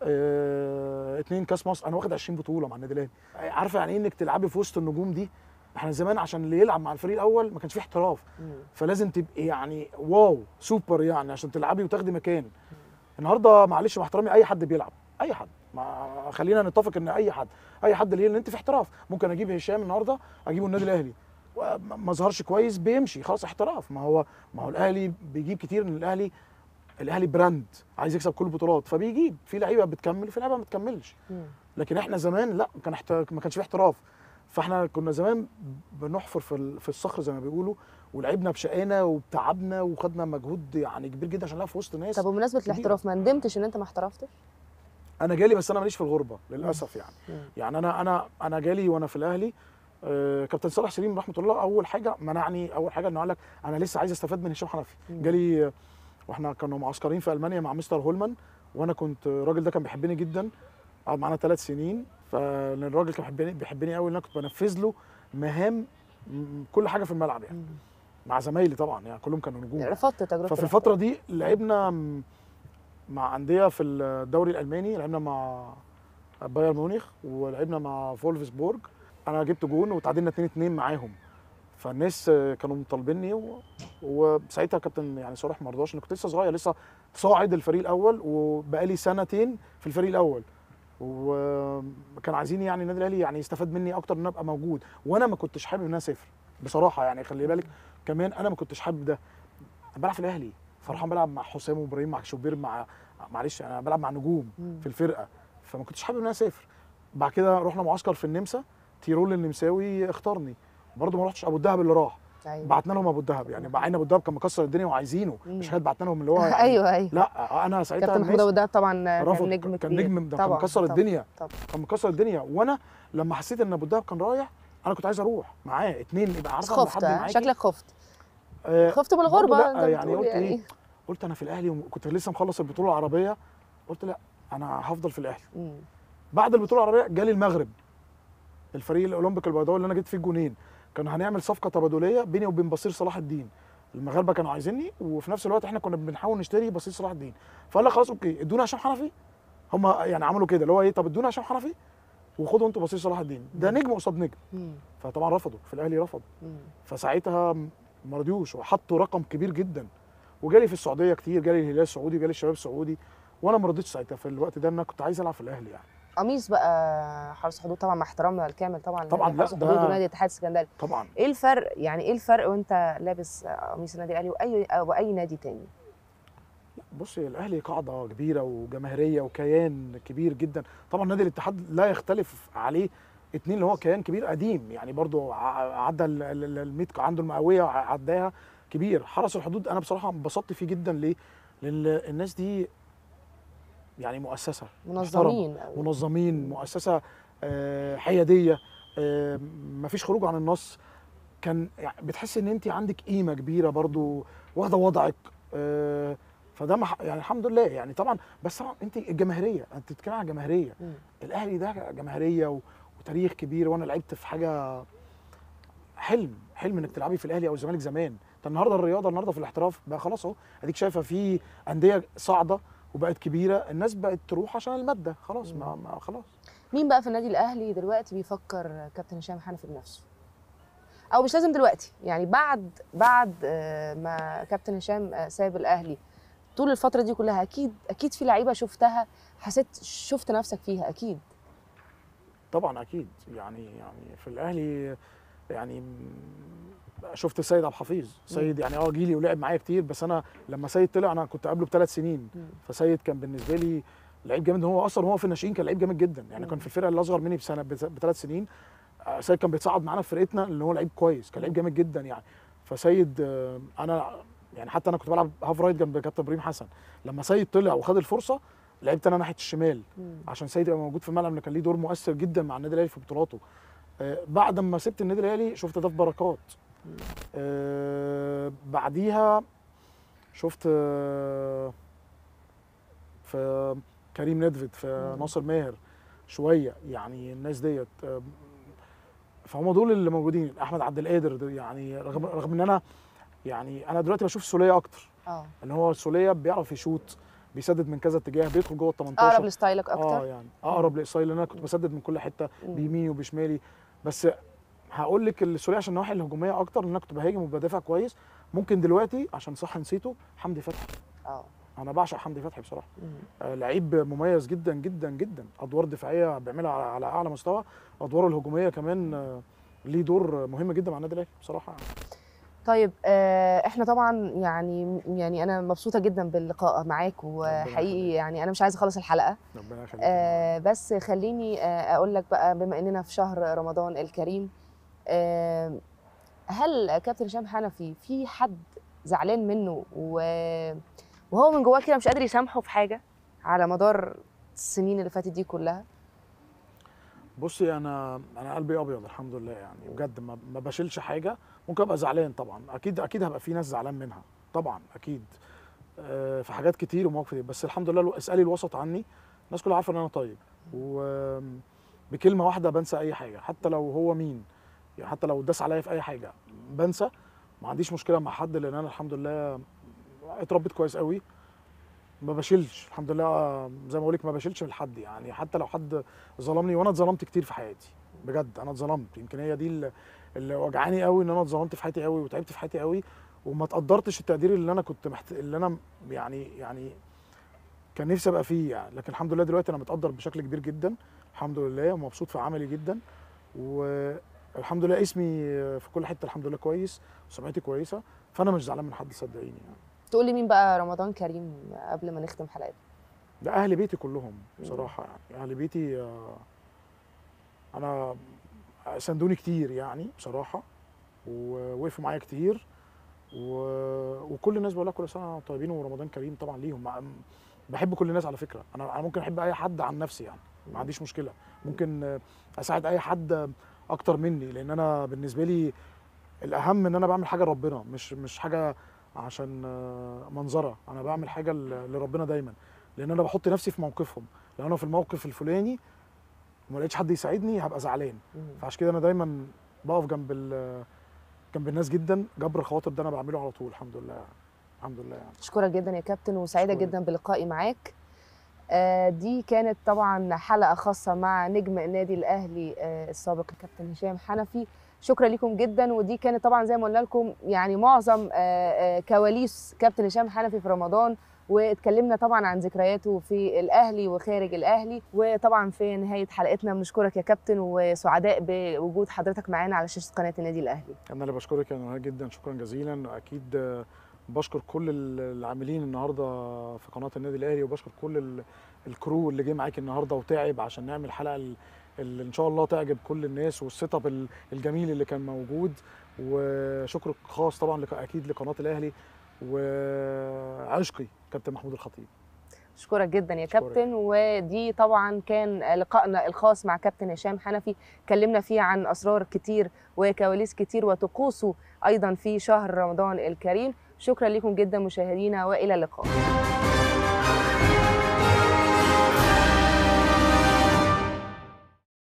آه، اتنين كاس مصر انا واخد 20 بطوله مع النادي الاهلي عارفه يعني ايه انك تلعبي في وسط النجوم دي احنا زمان عشان اللي يلعب مع الفريق الاول ما كانش فيه احتراف مم. فلازم تبقي يعني واو سوبر يعني عشان تلعبي وتاخدي مكان النهارده معلش مع احترامي اي حد بيلعب اي حد ما خلينا نتفق ان اي حد اي حد اللي انت في احتراف ممكن اجيب هشام النهارده اجيبه النادي الاهلي وما- ما ظهرش كويس بيمشي خلاص احتراف ما هو ما هو الاهلي بيجيب كتير ان الاهلي الاهلي براند عايز يكسب كل البطولات فبيجيب في لعيبه بتكمل وفي لعيبه ما بتكملش مم. لكن احنا زمان لا كان احت... ما كانش في احتراف فاحنا كنا زمان بنحفر في ال- في الصخر زي ما بيقولوا ولعبنا بشقانا وبتعبنا وخدنا مجهود يعني كبير جدا عشان نلعب في وسط ناس طب بمناسبه كبيرة. الاحتراف ما ندمتش ان انت ما احترفتش؟ انا جالي بس انا ماليش في الغربه للاسف يعني مم. يعني انا انا انا جالي وانا في الاهلي آه، كابتن صالح سليم رحمه الله اول حاجه منعني اول حاجه انه قال لك انا لسه عايز استفاد من هشام حنفي مم. جالي آه، واحنا كنا معسكرين في المانيا مع مستر هولمان وانا كنت الراجل ده كان بيحبني جدا قعد معانا ثلاث سنين فالراجل كان بيحبني بيحبني قوي ان انا كنت بنفذ له مهام م- كل حاجه في الملعب يعني مم. مع زمايلي طبعا يعني كلهم كانوا نجوم رفضت تجربه ففي الفتره دي لعبنا م- مع انديه في الدوري الالماني لعبنا مع بايرن ميونخ ولعبنا مع فولفسبورج انا جبت جون وتعادلنا 2 2 معاهم فالناس آه، كانوا مطالبيني و... وساعتها كابتن يعني صالح ما رضاش انا كنت لسه صغير لسه صاعد الفريق الاول وبقالي سنتين في الفريق الاول وكانوا عايزين يعني النادي الاهلي يعني يستفاد مني اكتر ان انا ابقى موجود وانا ما كنتش حابب ان انا اسافر بصراحه يعني خلي بالك كمان انا ما كنتش حابب ده انا بلعب في الاهلي فرحان بلعب مع حسام وابراهيم مع شوبير مع معلش انا بلعب مع نجوم مم. في الفرقه فما كنتش حابب ان انا اسافر بعد كده رحنا معسكر في النمسا تيرول النمساوي اختارني برضه ما رحتش ابو الدهب اللي راح أيوة. بعتنا لهم ابو الدهب يعني بعنا ابو الدهب كان مكسر الدنيا وعايزينه مم. مش هاد بعتنا لهم اللي هو يعني ايوه ايوه لا انا ساعتها كابتن محمود الناس ابو دهب طبعا رفض كان نجم كان كبير. نجم ده كان طبعاً، مكسر طبعاً، الدنيا طبعاً. كان مكسر الدنيا وانا لما حسيت ان ابو الدهب كان رايح انا كنت عايز اروح معاه اتنين يبقى بس عارفه إن خفت حد ها؟ معاكي. شكلك خفت آه، خفت من برضه الغربه لا، أنت يعني بتقول قلت ايه قلت انا في الاهلي وكنت لسه مخلص البطوله العربيه قلت لا انا هفضل في الاهلي مم. بعد البطوله العربيه جالي المغرب الفريق الاولمبيك البيضاوي اللي انا جبت فيه الجونين كان هنعمل صفقه تبادليه بيني وبين بصير صلاح الدين المغاربه كانوا عايزيني وفي نفس الوقت احنا كنا بنحاول نشتري بصير صلاح الدين فقال لك خلاص اوكي ادونا هشام حنفي هم يعني عملوا كده اللي هو ايه طب ادونا هشام حنفي وخدوا انتوا بصير صلاح الدين ده نجم قصاد نجم مم. فطبعا رفضوا في الاهلي رفضوا مم. فساعتها ما رضيوش وحطوا رقم كبير جدا وجالي في السعوديه كتير جالي الهلال السعودي جالي الشباب السعودي وانا ما رضيتش ساعتها في الوقت ده ان انا كنت عايز العب في الاهلي يعني قميص بقى حرس حدود طبعا مع احترامنا الكامل طبعا طبعاً، لنادي لا، حرس ده- حدود ونادي الاتحاد السكندري طبعا ايه الفرق يعني ايه الفرق وانت لابس قميص النادي الاهلي واي او اي نادي تاني بصي الاهلي قاعده كبيره وجماهيريه وكيان كبير جدا طبعا نادي الاتحاد لا يختلف عليه اتنين اللي هو كيان كبير قديم يعني برضو ع- عدى ال- ال- ال 100 عنده المئويه عداها كبير حرس الحدود انا بصراحه انبسطت فيه جدا ليه؟ لان الناس دي يعني مؤسسه منظمين أوي. منظمين مؤسسه آه، حياديه آه، مفيش خروج عن النص كان يعني بتحس ان انت عندك قيمه كبيره برضو واخده وضعك آه، فده مح يعني الحمد لله يعني طبعا بس طبعا انت الجماهيريه انت بتتكلم عن جماهيريه مم. الاهلي ده جماهيريه و- وتاريخ كبير وانا لعبت في حاجه حلم حلم انك تلعبي في الاهلي او الزمالك زمان انت النهارده الرياضه النهارده في الاحتراف بقى خلاص اهو اديك شايفه في انديه صاعده وبقت كبيره الناس بقت تروح عشان الماده خلاص ما, مم. ما خلاص مين بقى في النادي الاهلي دلوقتي بيفكر كابتن هشام حنفي بنفسه او مش لازم دلوقتي يعني بعد بعد آه، ما كابتن هشام آه، ساب الاهلي طول الفتره دي كلها اكيد اكيد في لعيبه شفتها حسيت شفت نفسك فيها اكيد طبعا اكيد يعني يعني في الاهلي يعني م- شفت سيد عبد الحفيظ سيد يعني اه جيلي ولعب معايا كتير بس انا لما سيد طلع انا كنت قبله بثلاث سنين فسيد كان بالنسبه لي لعيب جامد هو اصلا هو في الناشئين كان لعيب جامد جدا يعني كان مم. في الفرقه اللي اصغر مني بسنه بث- بثلاث سنين آه، سيد كان بيتصعد معانا في فرقتنا اللي هو لعيب كويس كان لعيب جامد جدا يعني فسيد آه، انا يعني حتى انا كنت بلعب هاف رايت جنب كابتن ابراهيم حسن لما سيد طلع وخد الفرصه لعبت انا ناحيه الشمال مم. عشان سيد يبقى موجود في الملعب اللي كان ليه دور مؤثر جدا مع النادي الاهلي في بطولاته آه، بعد ما سبت النادي الاهلي شفت ده في بركات مم. آه، بعديها شفت آه، في كريم ندفد في مم. ناصر ماهر شويه يعني الناس ديت آه، فهم دول اللي موجودين احمد عبد القادر ده يعني رغم رغم ان انا يعني انا دلوقتي بشوف السوليه اكتر اه ان هو السوليه بيعرف يشوط بيسدد من كذا اتجاه بيدخل جوه ال 18 اقرب لستايلك اه اكتر يعني اقرب لاسرائيل لان انا كنت بسدد من كل حته مم. بيميني وبشمالي بس هقول لك السوريه عشان النواحي الهجوميه اكتر لان انا كنت بهاجم وبدافع كويس ممكن دلوقتي عشان صح نسيته حمدي فتحي اه انا بعشق حمدي فتحي بصراحه مم. آه لعيب مميز جدا جدا جدا ادوار دفاعيه بيعملها على, على اعلى مستوى ادواره الهجوميه كمان آه ليه دور مهم جدا مع النادي الاهلي بصراحه طيب آه، احنا طبعا يعني يعني انا مبسوطه جدا باللقاء معاك وحقيقي يخليك. يعني انا مش عايزه اخلص الحلقه ربنا يخليك آه، بس خليني آه، اقول لك بقى بما اننا في شهر رمضان الكريم آه، هل كابتن هشام حنفي في حد زعلان منه و- وهو من جواه كده مش قادر يسامحه في حاجه على مدار السنين اللي فاتت دي كلها بصي انا انا قلبي ابيض الحمد لله يعني بجد ما, ما بشيلش حاجه ممكن ابقى زعلان طبعا اكيد اكيد هبقى في ناس زعلان منها طبعا اكيد آه، في حاجات كتير ومواقف كتير بس الحمد لله لو- اسالي الوسط عني الناس كلها عارفه ان انا طيب وبكلمه واحده بنسى اي حاجه حتى لو هو مين يعني حتى لو داس عليا في اي حاجه بنسى ما عنديش مشكله مع حد لان انا الحمد لله اتربيت كويس قوي ما بشيلش الحمد لله آه، زي ما بقول لك ما بشيلش من حد يعني حتى لو حد ظلمني وانا اتظلمت كتير في حياتي بجد انا اتظلمت يمكن هي دي اللي- اللي وجعاني قوي ان انا اتظلمت في حياتي قوي وتعبت في حياتي قوي وما تقدرتش التقدير اللي انا كنت محت... اللي انا يعني يعني كان نفسي ابقى فيه يعني لكن الحمد لله دلوقتي انا متقدر بشكل كبير جدا الحمد لله ومبسوط في عملي جدا والحمد لله اسمي في كل حته الحمد لله كويس وسمعتي كويسه فانا مش زعلان من حد صدقيني يعني تقول لي مين بقى رمضان كريم قبل ما نختم حلقتنا ده اهل بيتي كلهم بصراحه يعني اهل بيتي آه، انا ساندوني كتير يعني بصراحه ووقفوا معايا كتير و... وكل الناس بقول لها كل سنه وانتم طيبين ورمضان كريم طبعا ليهم مع... بحب كل الناس على فكره انا انا ممكن احب اي حد عن نفسي يعني ما عنديش مشكله ممكن آه، اساعد اي حد اكتر مني لان انا بالنسبه لي الاهم ان انا بعمل حاجه لربنا مش مش حاجه عشان آه، منظره انا بعمل حاجه ل- لربنا دايما لان انا بحط نفسي في موقفهم لو انا في الموقف الفلاني وما لقيتش حد يساعدني هبقى زعلان مم. فعشان كده انا دايما بقف جنب ال- جنب الناس جدا جبر الخواطر ده انا بعمله على طول الحمد لله الحمد لله يعني اشكرك جدا يا كابتن وسعيده أشكرك. جدا بلقائي معاك آه، دي كانت طبعا حلقه خاصه مع نجم النادي الاهلي آه، السابق الكابتن هشام حنفي شكرا لكم جدا ودي كانت طبعا زي ما قلنا لكم يعني معظم آه، آه، كواليس كابتن هشام حنفي في رمضان واتكلمنا طبعا عن ذكرياته في الاهلي وخارج الاهلي وطبعا في نهايه حلقتنا بنشكرك يا كابتن وسعداء بوجود حضرتك معانا على شاشه قناه النادي الاهلي انا اللي بشكرك يا نهاد جدا شكرا جزيلا واكيد آه، بشكر كل ال- العاملين النهارده في قناه النادي الاهلي وبشكر كل ال- الكرو اللي جه معاك النهارده وتعب عشان نعمل حلقه ال- اللي ان شاء الله تعجب كل الناس والسيت اب ال- الجميل اللي كان موجود وشكر خاص طبعا لك- اكيد لقناه الاهلي وعشقي كابتن محمود الخطيب اشكرك جدا يا أشكرك. كابتن ودي طبعا كان لقائنا الخاص مع كابتن هشام حنفي اتكلمنا فيه عن اسرار كتير وكواليس كتير وطقوسه ايضا في شهر رمضان الكريم شكرا لكم جدا مشاهدينا والى اللقاء